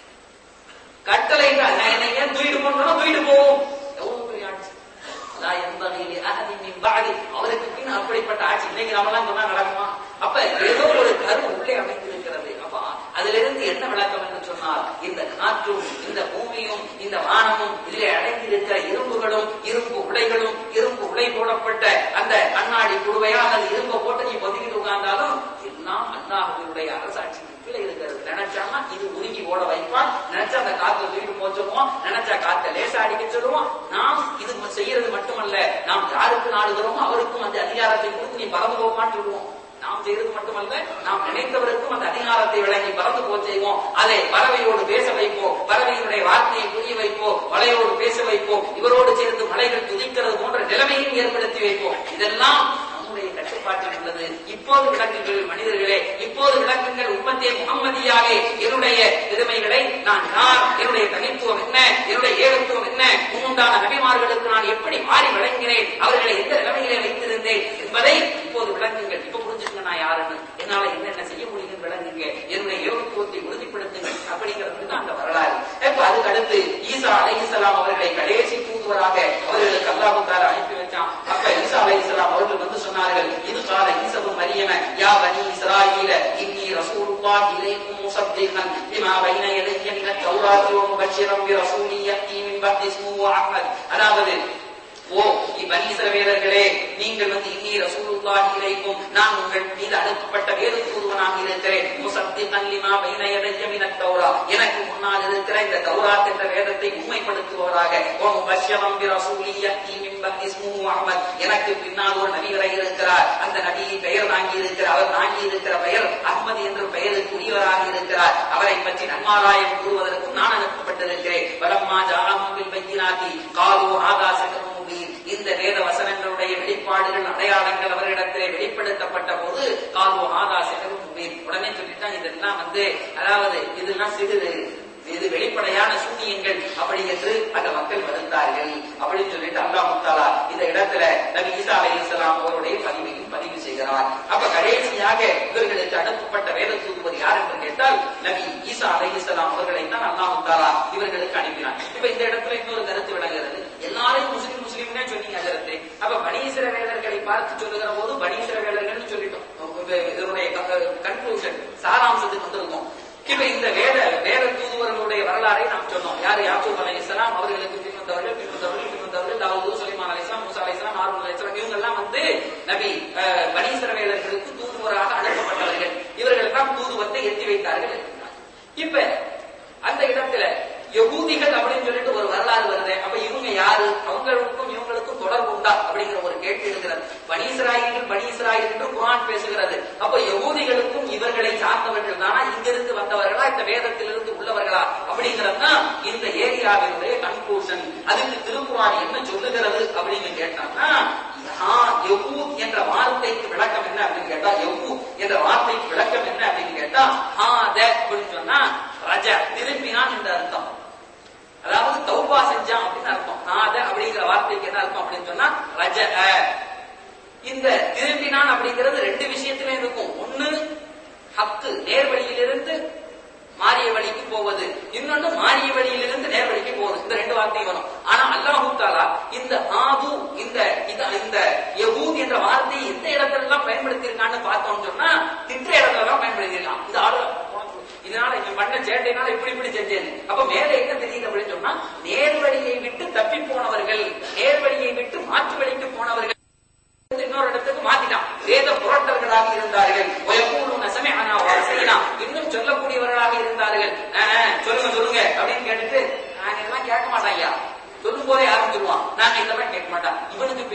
கட்டளை என்னைய தூக்கிட்டு போனோம்னா தூக்கிட்டு போவோம் எவ்வளவு பெரிய ஆட்சி லா யன்பகி லி அஹதின் மின் பஅதி. அவருக்கு பின் அப்படிப்பட்ட ஆட்சி இன்னைக்கு நம்மலாம் சொன்னா நடக்குமா அப்ப ஏதோ ஒரு கரு உள்ளே அமைந்திருக்கிறது அப்ப அதிலிருந்து என்ன விளக்கம் என்று சொன்னால் இந்த காற்றும் இந்த பூமியும் இந்த வானமும் இதிலே அடைந்திருக்கிற இரும்புகளும் இரும்பு உடைகளும் இரும்பு உடை போடப்பட்ட அந்த கண்ணாடி குடுவையா அல்லது இரும்பை போட்டு நீ பொதுக்கிட்டு உட்கார்ந்தாலும் எல்லாம் அல்லாஹுடைய அரசாட்சிக்கு கீழே இருக்கிறது நினைச்சானா இது உருகி ஓட வைப்பான் நினைச்சா அந்த காத்தை தூக்கிட்டு போக சொல்லுவோம் நினைச்சா காத்தை லேசா அடிக்க சொல்லுவோம் நாம் இது ம- செய்யறது மட்டுமல்ல நாம் யாருக்கு நாடுகிறோமோ அவருக்கும் அந்த அதிகாரத்தை கொடுத்து நீ பறந்து போவான்னு சொல்லுவோம் நாம் செய்யறது மட்டுமல்ல நாம் நினைத்தவருக்கும் அந்த அதிகாரத்தை வழங்கி பறந்து போக செய்வோம் அதை பறவையோடு பேச வைப்போம் பறவையினுடைய வார்த்தையை புரிய வைப்போம் மலையோடு பேச வைப்போம் இவரோடு சேர்ந்து மலைகள் துதிக்கிறது போன்ற நிலைமையும் ஏற்படுத்தி வைப்போம் இதெல்லாம் நம்முடைய கட்டுப்பாட்டில் உள்ளது இப்போது விளக்குங்கள் மனிதர்களே இப்போது விளக்குங்கள் உம்மத்தே முகம்மதியாவே என்னுடைய திறமைகளை நான் யார் என்னுடைய தனித்துவம் என்ன என்னுடைய ஏகத்துவம் என்ன முன்னுண்டான நபிமார்களுக்கு நான் எப்படி மாறி விளங்கினேன் அவர்களை எந்த நிலைமையிலே வைத்திருந்தேன் என்பதை இப்போது விளங்குங்கள் இப்ப புரிஞ்சுங்க நான் யாருன்னு என்னால என்னென்ன செய்ய முடியும் விளங்குங்க என்னுடைய ஏகத்துவத்தை உறுதிப்படுத்துங்க அப்படிங்கிறது தான் அந்த வரலாறு இப்ப அதுக்கு அடுத்து ஈசா அலைஹிஸ்ஸலாம் அவர்களை கடைசி தூதுவராக அவர்களுக்கு அல்லாஹ் தாலா அனுப்பி வச்சான் அப்ப ஈசா அலைஹிஸ்ஸலாம் அவர்கள் வந்து சொன்னார்கள் இது கால ஈசபு மரியம யா பனி இஸ்ராயீல இன்னி ரசூலுல்லாஹ் இலைக்கும் முஸத்திகன் பிமா பைன யதைய மின தௌராத்தி வ முபஷ்ஷிரன் பி ரசூலி யத்தி மின் பஅதி இஸ்முஹு அஹ்மத் அதாவது ஓ இப்பனி இஸ்ரவேலர்களே நீங்கள் வந்து இன்னி ரசூலுல்லாஹி இலைக்கும் நான் உங்கள் மீது அனுப்பப்பட்ட வேத தூதுவனாக இருக்கிறேன் முசத்திகன் லிமா பைன யதைய மின தௌரா எனக்கு முன்னால் இருக்கிற இந்த தௌராத் என்ற வேதத்தை உண்மைப்படுத்துபவராக ஓ முபஷ்ஷிரன் பி ரசூலி யத்தி மின் பஅதி இஸ்முஹு அஹ்மத் எனக்கு பின்னால் ஒரு நபி வர இருக்கிறார் அந்த நபியின் பெயர் தாங்கி இருக்கிறார் அவர் தாங்கி இருக்கிற பெயர் அஹ்மது என்ற பெயருக்குரியவராக இருக்கிறார் அவரை பற்றி நன்மாராயம் கூறுவதற்கும் நான் அனுப்பப்பட்டிருக்கிறேன் வலம்மா ஜாஹம் பில் பையினாத்தி காலு ஆகாசகம் முபீன் இந்த வேத வசனங்களுடைய வெளிப்பாடுகள் அடையாளங்கள் அவரிடத்திலே வெளிப்படுத்தப்பட்ட போது காலு ஆகாசகம் முபீன் உடனே சொல்லிட்டான் இதெல்லாம் வந்து அதாவது இதெல்லாம் சிறிது இது வெளிப்படையான சூனியங்கள் அப்படி என்று அந்த மக்கள் மறுத்தார்கள் அப்படின்னு சொல்லிட்டு அல்லாஹ் முத்தாலா இந்த இடத்துல நபி ஈசா அலைஹிஸ்ஸலாம் அவருடைய பதிவையும் பதிவு செய்கிறார் அப்ப கடைசியாக இவர்களுக்கு அனுப்பப்பட்ட வேத தூதுவர் யார் என்று கேட்டால் நபி ஈசா அலைஹிஸ்ஸலாம் அவர்களை தான் அல்லாஹ் முத்தாலா இவர்களுக்கு அனுப்பினார் இப்ப இந்த இடத்துல இன்னொரு கருத்து விளங்குகிறது எல்லாரையும் முஸ்லிம் முஸ்லிம்னே சொன்னீங்க கருத்து அப்ப பனீசிர வேலர்களை பார்த்து சொல்லுகிற போது பனீசிர வேலர்கள் சொல்லிட்டோம் இதனுடைய கன்க்ளூஷன் சாராம்சத்துக்கு வந்திருக்கோம் இப்ப இந்த வேத வேத தூதுவர்களுடைய வரலாறை நாம் சொன்னோம் யாரு யாக்கூப் அலை இஸ்லாம் அவர்களுக்கு பின் வந்தவர்கள் பின் வந்தவர்கள் பின் வந்தவர்கள் தாவூது சுலைமான் அலை இஸ்லாம் மூசா அலை இஸ்லாம் ஹாரூன் அலை இஸ்லாம் இவங்க எல்லாம் வந்து நபி அஹ், பனி இஸ்ரவேலர்களுக்கு தூதுவராக அனுப்பப்பட்டவர்கள் இவர்கள் எல்லாம் தூதுவத்தை எத்தி வைத்தார்கள் இப்ப அந்த இடத்துல யகூதிகள் அப்படின்னு சொல்லிட்டு ஒரு வரலாறு வருது அப்ப இவங்க யாரு அவங்களுக்கும் இவங்களுக்கும் தொடர்பு உண்டா அப்படிங்கிற ஒரு கேள்வி இருக்கிறது பனீஸ்ராயில்கள் பனீஸ்ராயில் என்று குரான் பேசுகிறது அப்ப யகூதிகளுக்கும் இவர்களை சார்ந்தவர்கள் தானா இங்கிருந்து வந்தவர்களா இந்த வேதத்திலிருந்து உள்ளவர்களா அப்படிங்கிறது தான் இந்த ஏரியாவினுடைய கன்க்ளூஷன் அதுக்கு திருக்குறான் என்ன சொல்லுகிறது அப்படின்னு கேட்டாங்கன்னா ஆ, யகூத் என்ற வார்த்தைக்கு விளக்கம் என்ன அப்படின்னு கேட்டா யகூத் என்ற வார்த்தைக்கு விளக்கம் என்ன அப்படின்னு கேட்டா ஹாத அப்படின்னு சொன்னா ரஜ திரும்பினான் என்ற அர்த்தம் அதாவது தௌபா செஞ்சான் அப்படின்னு அர்த்தம் ஹாத அப்படிங்கிற வார்த்தைக்கு என்ன அர்த்தம் அப்படின்னு சொன்னா ரஜ இந்த திரும்பினான் அப்படிங்கிறது ரெண்டு விஷயத்திலும் இருக்கும் ஒண்ணு ஹக்கு நேர்வழியிலிருந்து மாறிய வழிக்கு போவது இன்னொன்னு மாறிய வழியிலிருந்து நேர்வழிக்கு போவது இந்த ரெண்டு வார்த்தையும் வரும் ஆனா அல்லாஹு தாலா இந்த ஆது இந்த இத- இந்த யகூத் என்ற வார்த்தையை எந்த இடத்துல எல்லாம் பயன்படுத்தி இருக்கான்னு பார்த்தோம்னு சொன்னா திட்ட இடத்துல தான் பயன்படுத்தியிருக்கான் இந்த ஆளு இதனால இவன் பண்ண சேட்டைனால இப்படி இப்படி செஞ்சேன் அப்ப மேல என்ன தெரியுது அப்படின்னு சொன்னா நேர்வழியை விட்டு தப்பி போனவர்கள் நேர்வழியை விட்டு மாற்று வழிக்கு போனவர்கள் இன்னொரு இடத்துக்கு மாத்திட்டான் வேத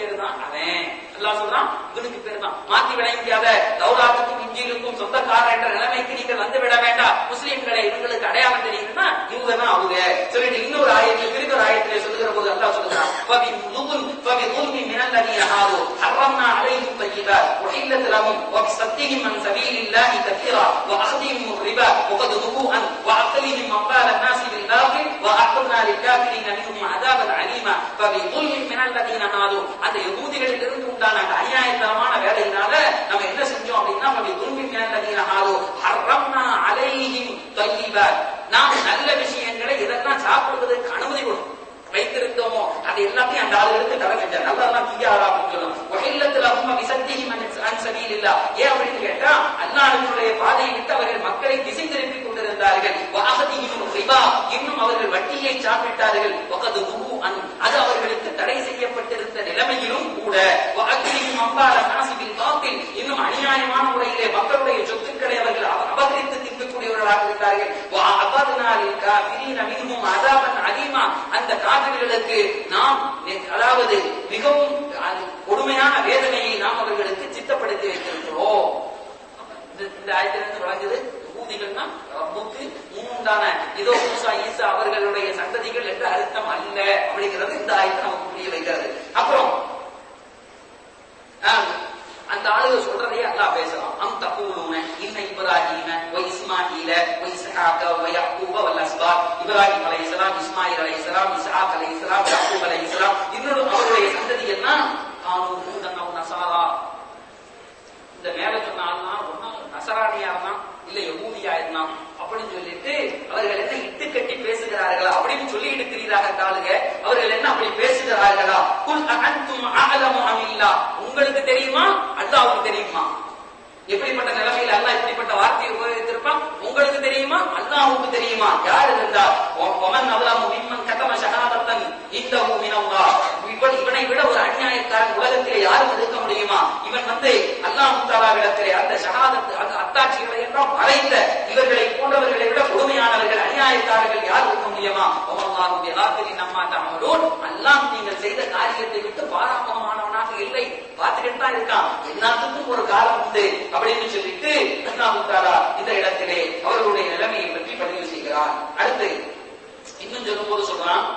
பேரு தான் அவன் அல்லாஹ் சொல்றான் இவனுக்கு பேரு தான் மாத்தி விட முடியாத தௌராத்துக்கும் இஞ்சிலுக்கும் சொந்தக்காரர் என்ற நிலைமைக்கு நீங்கள் வந்து விட வேண்டாம் முஸ்லிம்களை இவங்களுக்கு அடையாளம் தெரியுதுன்னா இவங்க தான் அவங்க சொல்லிட்டு இன்னொரு ஆயத்தில் திரும்ப ஆயத்திலே சொல்லுகிற போது அல்லாஹ் சொல்லுகிறான் ஃபபி லுகுன் ஃபபி ظلم من الذين هادوا حرمنا عليهم طيبات وحلت لهم وبصدهم عن سبيل الله كثيرا واخذهم الربا وقد نهوا عنه واكلهم اموال الناس بالباطل واعتدنا للكافرين منهم عذابا عليما فبظلم من الذين هادوا அந்த யகூதிகளில் இருந்து உண்டான அந்த அநியாயத்தனமான வேலையினால நம்ம என்ன செஞ்சோம் அப்படின்னா فبظلم من الذين هادوا حرمنا عليهم طيبات நாம் நல்ல விஷயங்களை இதெல்லாம் சாப்பிடுவதற்கு அனுமதி கொடுத்தோம் வைத்திருந்தோமோ அது எல்லாத்தையும் அந்த ஆளு எடுத்து தடை செஞ்சார் நல்லதெல்லாம் தீயாரா அப்படின்னு சொல்லணும் வகையிலத்துல அவங்க விசத்தியும் அன்சபியில் இல்ல ஏன் அப்படின்னு கேட்டா அல்லாஹ்வினுடைய பாதையை விட்டு அவர்கள் மக்களை திசை திருப்பி கொண்டிருந்தார்கள் வாகதியும் ரிபா இன்னும் அவர்கள் வட்டியை சாப்பிட்டார்கள் வகது குரு அன் அது அவர்களுக்கு தடை செய்யப்பட்டிருந்த நிலைமையிலும் கூட வாக்கிரியும் அம்பால நாசிபில் பாத்தில் இன்னும் அநியாயமான முறையிலே மக்களுடைய சொத்துக்களை அவர்கள் அப- அபகரித்து திங்கக்கூடியவர்களாக இருந்தார்கள் அபதனாலில் காபிரீன மின்ஹும் அதாபன் அலீமா அந்த காவிர்களுக்கு நாம் நெ- அதாவது மிகவும் அது கொடுமையான வேதனையை நாம் அவர்களுக்கு சித்தப்படுத்தி வைத்திருக்கிறோம் இந்த- இந்த ஆயத்திலிருந்து விளங்குது ஊதிகள்னா ரப்புக்கு மூண்டான இதோ மூசா ஈசா அவர்களுடைய சந்ததிகள் என்று அர்த்தம் அல்ல அப்படிங்கிறது இந்த ஆயத்தை நமக்கு புரிய வைக்கிறது அப்புறம் ஆஹ், அந்த ஆளுக சொல்றதையே அல்லாஹ் பேசலாம் அம் தகூலூன இன்ன இப்ராஹீம வ இஸ்மாஈல வ இஸ்ஹாக வ யாக்கூப வல் அஸ்பாத் இப்ராஹிம் அலைஹிஸ்ஸலாம் இஸ்மாயில் அலைஹிஸ்ஸலாம் இஸ்ஹாக் அலைஹிஸ்ஸலாம் யாக்கூப் அலைஹிஸ்ஸலாம் இன்னொரு அவருடைய சந்ததி எல்லாம் கானூ ஹூதன் அவ் நசாரா இந்த மேல சொன்ன ஆள்னா ஒன்னா நசராணியா இருந்தான் இல்ல யகூதியா இருந்தான் அப்படின்னு சொல்லிட்டு அவர்கள் என்ன இட்டு கட்டி பேசுகிறார்களா அப்படின்னு சொல்லிட்டு திரிகிறாங்க அந்த ஆளுங்க அவர்கள் என்ன அப்படி பேசுகிறார்களா குல் அன்தும் அஅலமு அமில்லா உங்களுக்கு தெரியுமா அல்லாஹ்வுக்கு தெரியுமா எப்படிப்பட்ட நிலைமையில் அல்லாஹ் இப்படிப்பட்ட வார்த்தையை உபயோகித்திருப்பான் உங்களுக்கு தெரியுமா அல்லாஹ்வுக்கு தெரியுமா யார் இருந்தா ஒமன் அல்லாஹ் மிம்மன் கதம ஷஹாதத்தன் இந்தஹு மினல்லாஹ் இவன் இவனை விட ஒரு அநியாயக்காரன் உலகத்திலே யாரும் இருக்க முடியுமா இவன் வந்து அல்லாஹ் தாலாவிடத்திலே அந்த ஷஹாதத் அந்த அத்தாட்சிகளை எல்லாம் மறைந்த இவர்களை போன்றவர்களை விட கொடுமையானவர்கள் அநியாயக்காரர்கள் யார் இருக்க முடியுமா ஒமல்லாஹு பிஹாத்திரி நம்மா தமலூன் அல்லாஹ் நீங்கள் செய்த காரியத்தை விட்டு பாராமுகமானவனாக இல்லை பார்த்துக்கிட்டு தான் இருக்கான் எல்லாத்துக்கும் ஒரு காலம் உண்டு அப்படின்னு சொல்லிட்டு அல்லாஹ் தாலா இந்த இடத்திலே அவர்களுடைய நிலைமையை பற்றி பதிவு செய்கிறார் அடுத்து இன்னும் சொல்லும்போது சொல்றான்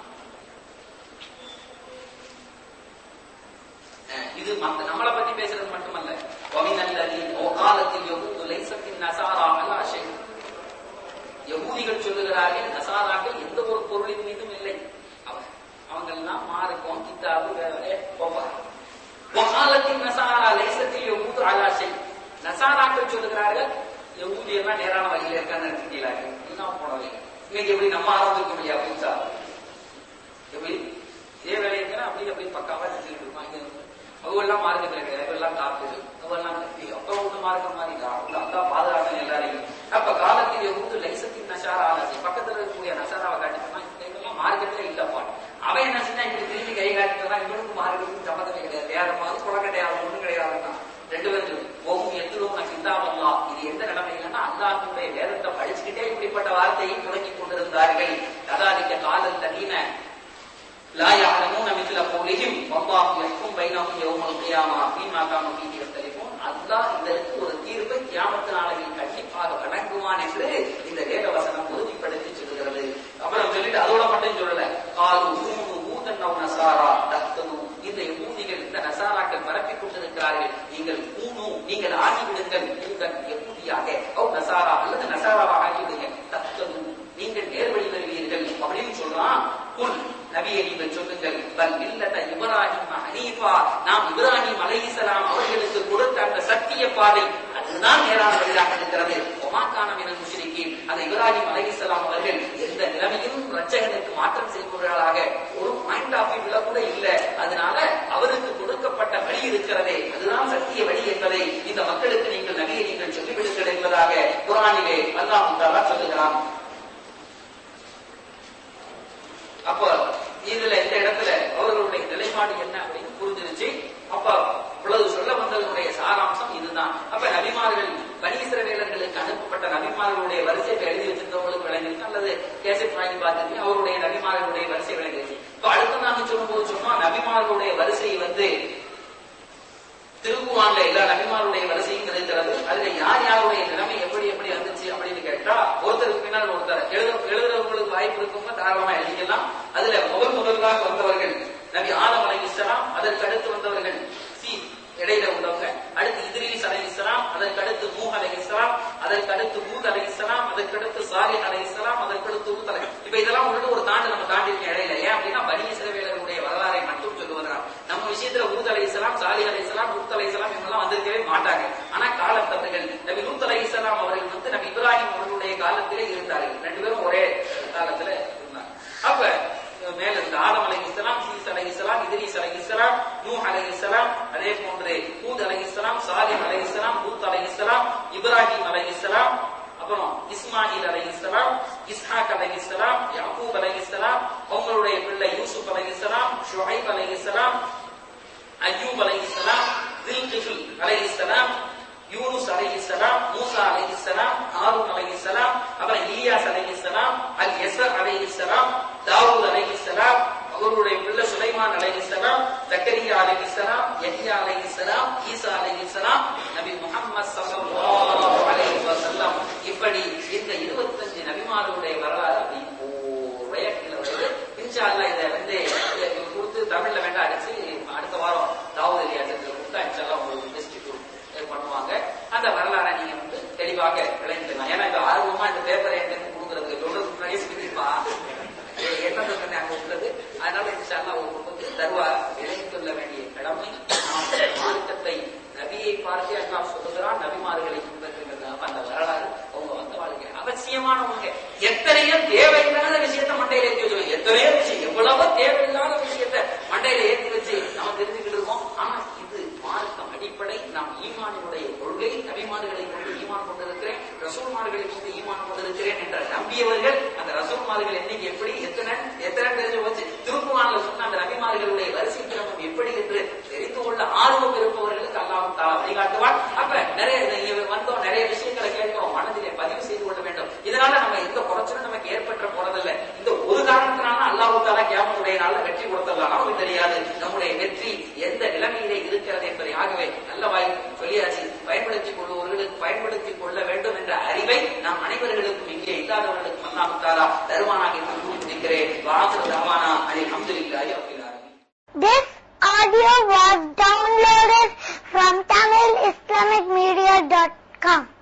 அஹ் இது மத்த நம்மளை பத்தி பேசுறது மட்டுமல்ல وَمِنَ الَّذِينَ وَقَالَتِ الْيَهُودُ لَيْسَتِ النَّصَارَى عَلَى شَيْءٍ யகூதிகள் சொல்லுகிறார்கள் நசாராக்கள் எந்த ஒரு பொருளின் மீதும் இல்லை அவ- அவங்கெல்லாம் மார்க்கம் கித்தாபு வேற ஒப்பாங்க வகாலத்தின் நசாரா லேசத்தில் யகூது அலா ஷை நசாராக்கள் சொல்லுகிறார்கள் யகூதி எல்லாம் நேரான வழியில இருக்கான்னு நினைக்கிறார்கள் எல்லாம் போனவை இன்னைக்கு எப்படி நம்ம ஆரம்பிக்க முடியாது புதுசா எப்படி இதே வேலை இருக்குன்னா அப்படி அப்படி பக்காவா செஞ்சுட்டு இருப்பாங்க அவங்க எல்லாம் மார்க்கத்துல கிடையாது எல்லாம் காப்பு அவங்க எல்லாம் கத்தி அப்புறம் ஒண்ணு மார்க்கம் மாதிரி இல்ல. அவங்க அல்லா பாதுகாக்கணும் எல்லாரையும் அப்ப காலத்தில் யகூது லைசத்தின் நசாரா ஆலசி பக்கத்துல இருக்கக்கூடிய நசாராவை காட்டிட்டோம்னா இதெல்லாம் மார்க்கெட்ல இல்லப்பா அவன் என்ன செஞ்சா இப்படி திரும்பி கை காட்டிட்டா இவனுக்கு மார்க்கெட்டுக்கு சம்மந்தமே கிடையாது வேற மாதிரி குளம் கிடையாது ஒண்ணும் கிடையாதுன்னா ரெண்டு பேரும் சொல்லு ஓம் எத்திலும் கிந்தாபல்லா இது எந்த நிலைமையிலன்னா அல்லாஹ்வுடைய வேதத்தை படிச்சுக்கிட்டே இப்படிப்பட்ட வார்த்தையை தொடங்கி கொண்டிருந்தார்கள் கதாலிக்க காலல் தனீன لا يعلمون مثل قولهم والله يحكم بينهم يوم القيامة فيما كانوا فيه يختلفون அல்லாஹ் இதற்கு ஒரு தீர்ப்பை கியாமத்து நாளையில் கண்டிப்பாக வழங்குவான் என்று இந்த வேத வசனம் உறுதிப்படுத்தி சொல்லுகிறது அப்புறம் சொல்லிட்டு அதோட மட்டும் சொல்லல காலு ஊனு ஊதன் நவ் நசாரா தத்தனு இந்த யூதிகள் இந்த நசாராக்கள் பரப்பிக் கொண்டிருக்கிறார்கள் நீங்கள் ஊனு நீங்கள் ஆகிவிடுங்கள் ஊதன் யூதியாக ஓ நசாரா அல்லது நசாராவாக ஆகிவிடுங்க தத்தனு நீங்கள் நேர்வழி வருவீர்கள் அப்படின்னு சொல்றான் குல் நபியை நீங்கள் சொல்லுங்கள் பல் இல்லத இப்ராஹிம் ஹனீஃபா நாம் இப்ராஹிம் அலைஹிஸ்ஸலாம் அவர்களுக்கு கொடுத்த அந்த சத்திய பாதை அதுதான் நேரான வழியாக இருக்கிறது ஒமாக்கான மினல் முஷ்ரிக்கீன் அந்த இப்ராஹிம் அலைஹிஸ்ஸலாம் அவர்கள் எந்த நிலைமையிலும் ரட்சகனுக்கு மாற்றம் செய்பவர்களாக ஒரு பாயிண்ட் ஆஃப் வியூல கூட இல்ல அதனால அவருக்கு கொடுக்கப்பட்ட வழி இருக்கிறதே அதுதான் சத்திய வழி என்பதை இந்த மக்களுக்கு நீங்கள் நபியை நீங்கள் சொல்லிவிடுங்கள் என்பதாக குரானிலே அல்லாஹ் தாலா சொல்லுகிறான் அப்ப இதுல இந்த இடத்துல அவர்களுடைய நிலைப்பாடு என்ன அப்படின்னு புரிஞ்சிருச்சு அப்ப இவ்வளவு சொல்ல வந்ததனுடைய சாராம்சம் இதுதான் அப்ப நபிமார்கள் பனீஸ்வரவேலர்களுக்கு அனுப்பப்பட்ட நபிமார்களுடைய வரிசையை எழுதி வச்சிருந்தவங்களுக்கு விளங்கிருக்கு அல்லது கேசட் வாங்கி பார்த்துட்டு அவருடைய நபிமார்களுடைய வரிசை விளங்கிருச்சு இப்ப அடுத்து நாங்க சொல்லும்போது சொன்னா நபிமார்களுடைய வரிசையை வந்து திருக்குவான்ல எல்லா நபிமாருடைய வரிசையும் இருக்கிறது அதுல யார் யாருடைய நிலைமை எப்படி எப்படி வந்துச்சு அப்படின்னு கேட்டா ஒருத்தருக்கு பின்னால் ஒருத்தர் எழுத எழுதுறவங்களுக்கு வாய்ப்பு இருக்குங்க தாராளமா எழுதிக்கலாம் அதுல முதல் முதலாக வந்தவர்கள் நபி ஆலம் அலை இஸ்லாம் அதற்கு அடுத்து வந்தவர்கள் சி இடையில உள்ளவங்க அடுத்து இத்ரீஸ் அலை இஸ்லாம் அதற்கு அடுத்து மூஹ் அலை இஸ்லாம் அதற்கு அடுத்து ஹூத் அலை இஸ்லாம் அதற்கு அடுத்து சாலிஹ் அலை இஸ்லாம் அதற்கு அடுத்து ஊத் அலை இப்ப இதெல்லாம் வந்துட்டு ஒரு தாண்டு நம்ம தாண்டி இருக்க இடையில ஏன் அப்படின்னா பனி இஸ்ரவேலர்களுடைய வரலாறை மட்டும் சொல்லுவதனால் நம்ம விஷயத்துல ஊத் அலை இஸ்லாம் சாலிஹ் அலை இஸ்லாம் ஊத் அலை இஸ்லாம் இவங்கெல்லாம் வந்திருக்கவே மாட்டாங்க ஆனா காலத்தவர்கள் நபி லூத் அலை இஸ்லாம் அவர்கள் வந்து நபி இப்ராஹிம் அவர்களுடைய காலத்திலே இருந்தார்கள் ரெண்டு பேரும் ஒரே காலத்துல இருந்தாங்க அப்ப மேல இந்த ஆதம் அலை இஸ்லாம் சீஸ் அலை இஸ்லாம் இத்ரீஸ் அலை இஸ்லாம் நூஹ் அலை இஸ்லாம் அதே போன்று ஹூத் அலை இஸ்லாம் சாலிஹ் அலை இஸ்லாம் லூத் அலை இஸ்லாம் இப்ராஹிம் அலை இஸ்லாம் அப்புறம் இஸ்மாயில் அலை இஸ்லாம் இஸ்ஹாக் அலை இஸ்லாம் யாக்கூப் அலை இஸ்லாம் அவங்களுடைய பிள்ளை யூசுப் அலை இஸ்லாம் ஷுஹைப் அலை இஸ்லாம் அய்யூப் அலை இஸ்லாம் தில்கிஃபில் அலை இஸ்லாம் யூனுஸ் அலைஹிஸ்ஸலாம் மூசா அலைஹிஸ்ஸலாம் ஹாரூன் அலைஹிஸ்ஸலாம் அப்புறம் இலியாஸ் அலைஹிஸ்ஸலாம் அல் யஸர் அலைஹிஸ்ஸலாம் தாவூத் அலைஹிஸ்ஸலாம் அவருடைய பிள்ளை சுலைமான் அலைஹிஸ்ஸலாம் ஜக்கரியா அலைஹிஸ்ஸலாம் யஹ்யா அலைஹிஸ்ஸலாம் ஈசா அலைஹிஸ்ஸலாம் நபி முஹம்மது ஸல்லல்லாஹு அலைஹி வஸல்லம் இப்படி இந்த 25 நபிமார்களுடைய வரலாறு அப்படி பூரையா கீழே வருது இன்ஷா அல்லாஹ் இதை வந்து இதை கொடுத்து தமிழ்ல வேண்டாம் அடிச்சு அடுத்த வாரம் தாவூத் அலியாசத்துக்கு கொடுத்தா இன்ஷா அல்லாஹ் உங்களுக்கு இன்ஸ்டிடியூட் பண்ணுவாங்க அந்த வரலாறை நீங்க வந்து தெளிவாக விளைஞ்சிக்கலாம் ஏன்னா இது ஆர்வமா இந்த பேப்பரை என்கிட்ட கொடுக்கறதுக்கு சொல்றதுக்கு முன்னாடியே சொல்லிருப்பா என்ன சொன்னேன் அங்க உள்ளது அதனால இன்ஷால்லா உங்களுக்கு தருவா விளைந்து கொள்ள வேண்டிய கடமை நாம் மார்க்கத்தை நபியை பார்த்து அல்லாஹ் சொல்லுகிறான் நபிமார்களை பின்பற்றுகிறது அப்ப அந்த வரலாறு அவங்க வந்த வாழ்க்கை அவசியமானவங்க எத்தனையோ தேவையில்லாத விஷயத்த மண்டையில ஏற்றி வச்சு எத்தனையோ விஷயம் எவ்வளவோ தேவையில்லாத விஷயத்த மண்டையில ஏற்றி வச்சு நம்ம தெரிஞ்சுக்கிட்டு இருக்கோம் ஆனா இது மார்க்கம் அடிப்படை நாம் ஈமானினுடைய கொள்கை நபிமார்களை கொண்டு ஈமான் கொண்டிருக்கிறேன் ரசூல்மார்களை கொண்டு ஈமான் கொண்டிருக்கிறேன் என்ற நம்பியவர்கள் அந்த ரசூல்மார்கள் என்னைக்கு எப்படி எத்தனை எத்தனை தெரிஞ்சு போச்சு திருக்குவான்ல சொன்ன அந்த நபிமார்களுடைய வரிசை கிரமம் எப்படி என்று தெரிந்து கொள்ள ஆர்வம் இருப்பவர்களுக்கு அல்லாஹ் தாலா வழிகாட்டுவான் அப்ப நிறைய இங்க வந்தோம் நிறைய விஷயங்களை கேட்கிறோம் மனதிலே பதிவு செய்து கொள்ள வேண்டும் இதனால நம்ம எந்த குறைச்சலும் நமக்கு ஏற்பட்ட போறதில்லை இந்த ஒரு காரணத்தினால அல்லாஹ் தாலா கேமனுடைய நாள்ல வெற்றி கொடுத்ததா நமக்கு தெரியாது நம்முடைய வெற்றி எந்த நிலைமையிலே இருக்கிறது என்பதை ஆகவே நல்ல வாய் சொல்லியாச்சு பயன்படுத்திக் கொள்பவர்களுக்கு பயன்படுத்திக் கொள்ள வேண்டும் என்ற அறிவை நாம் அனைவர்களுக்கும் இங்கே இல்லாதவர்களுக்கும் அல்லாஹ் தாலா தருவானாக என்று கூறி முடிக்கிறேன் வாசல் தவானா அலி அஹமதுல்லாஹி ரப்பில் ஆலமீன் This audio was downloaded from TamilIslamicMedia.com.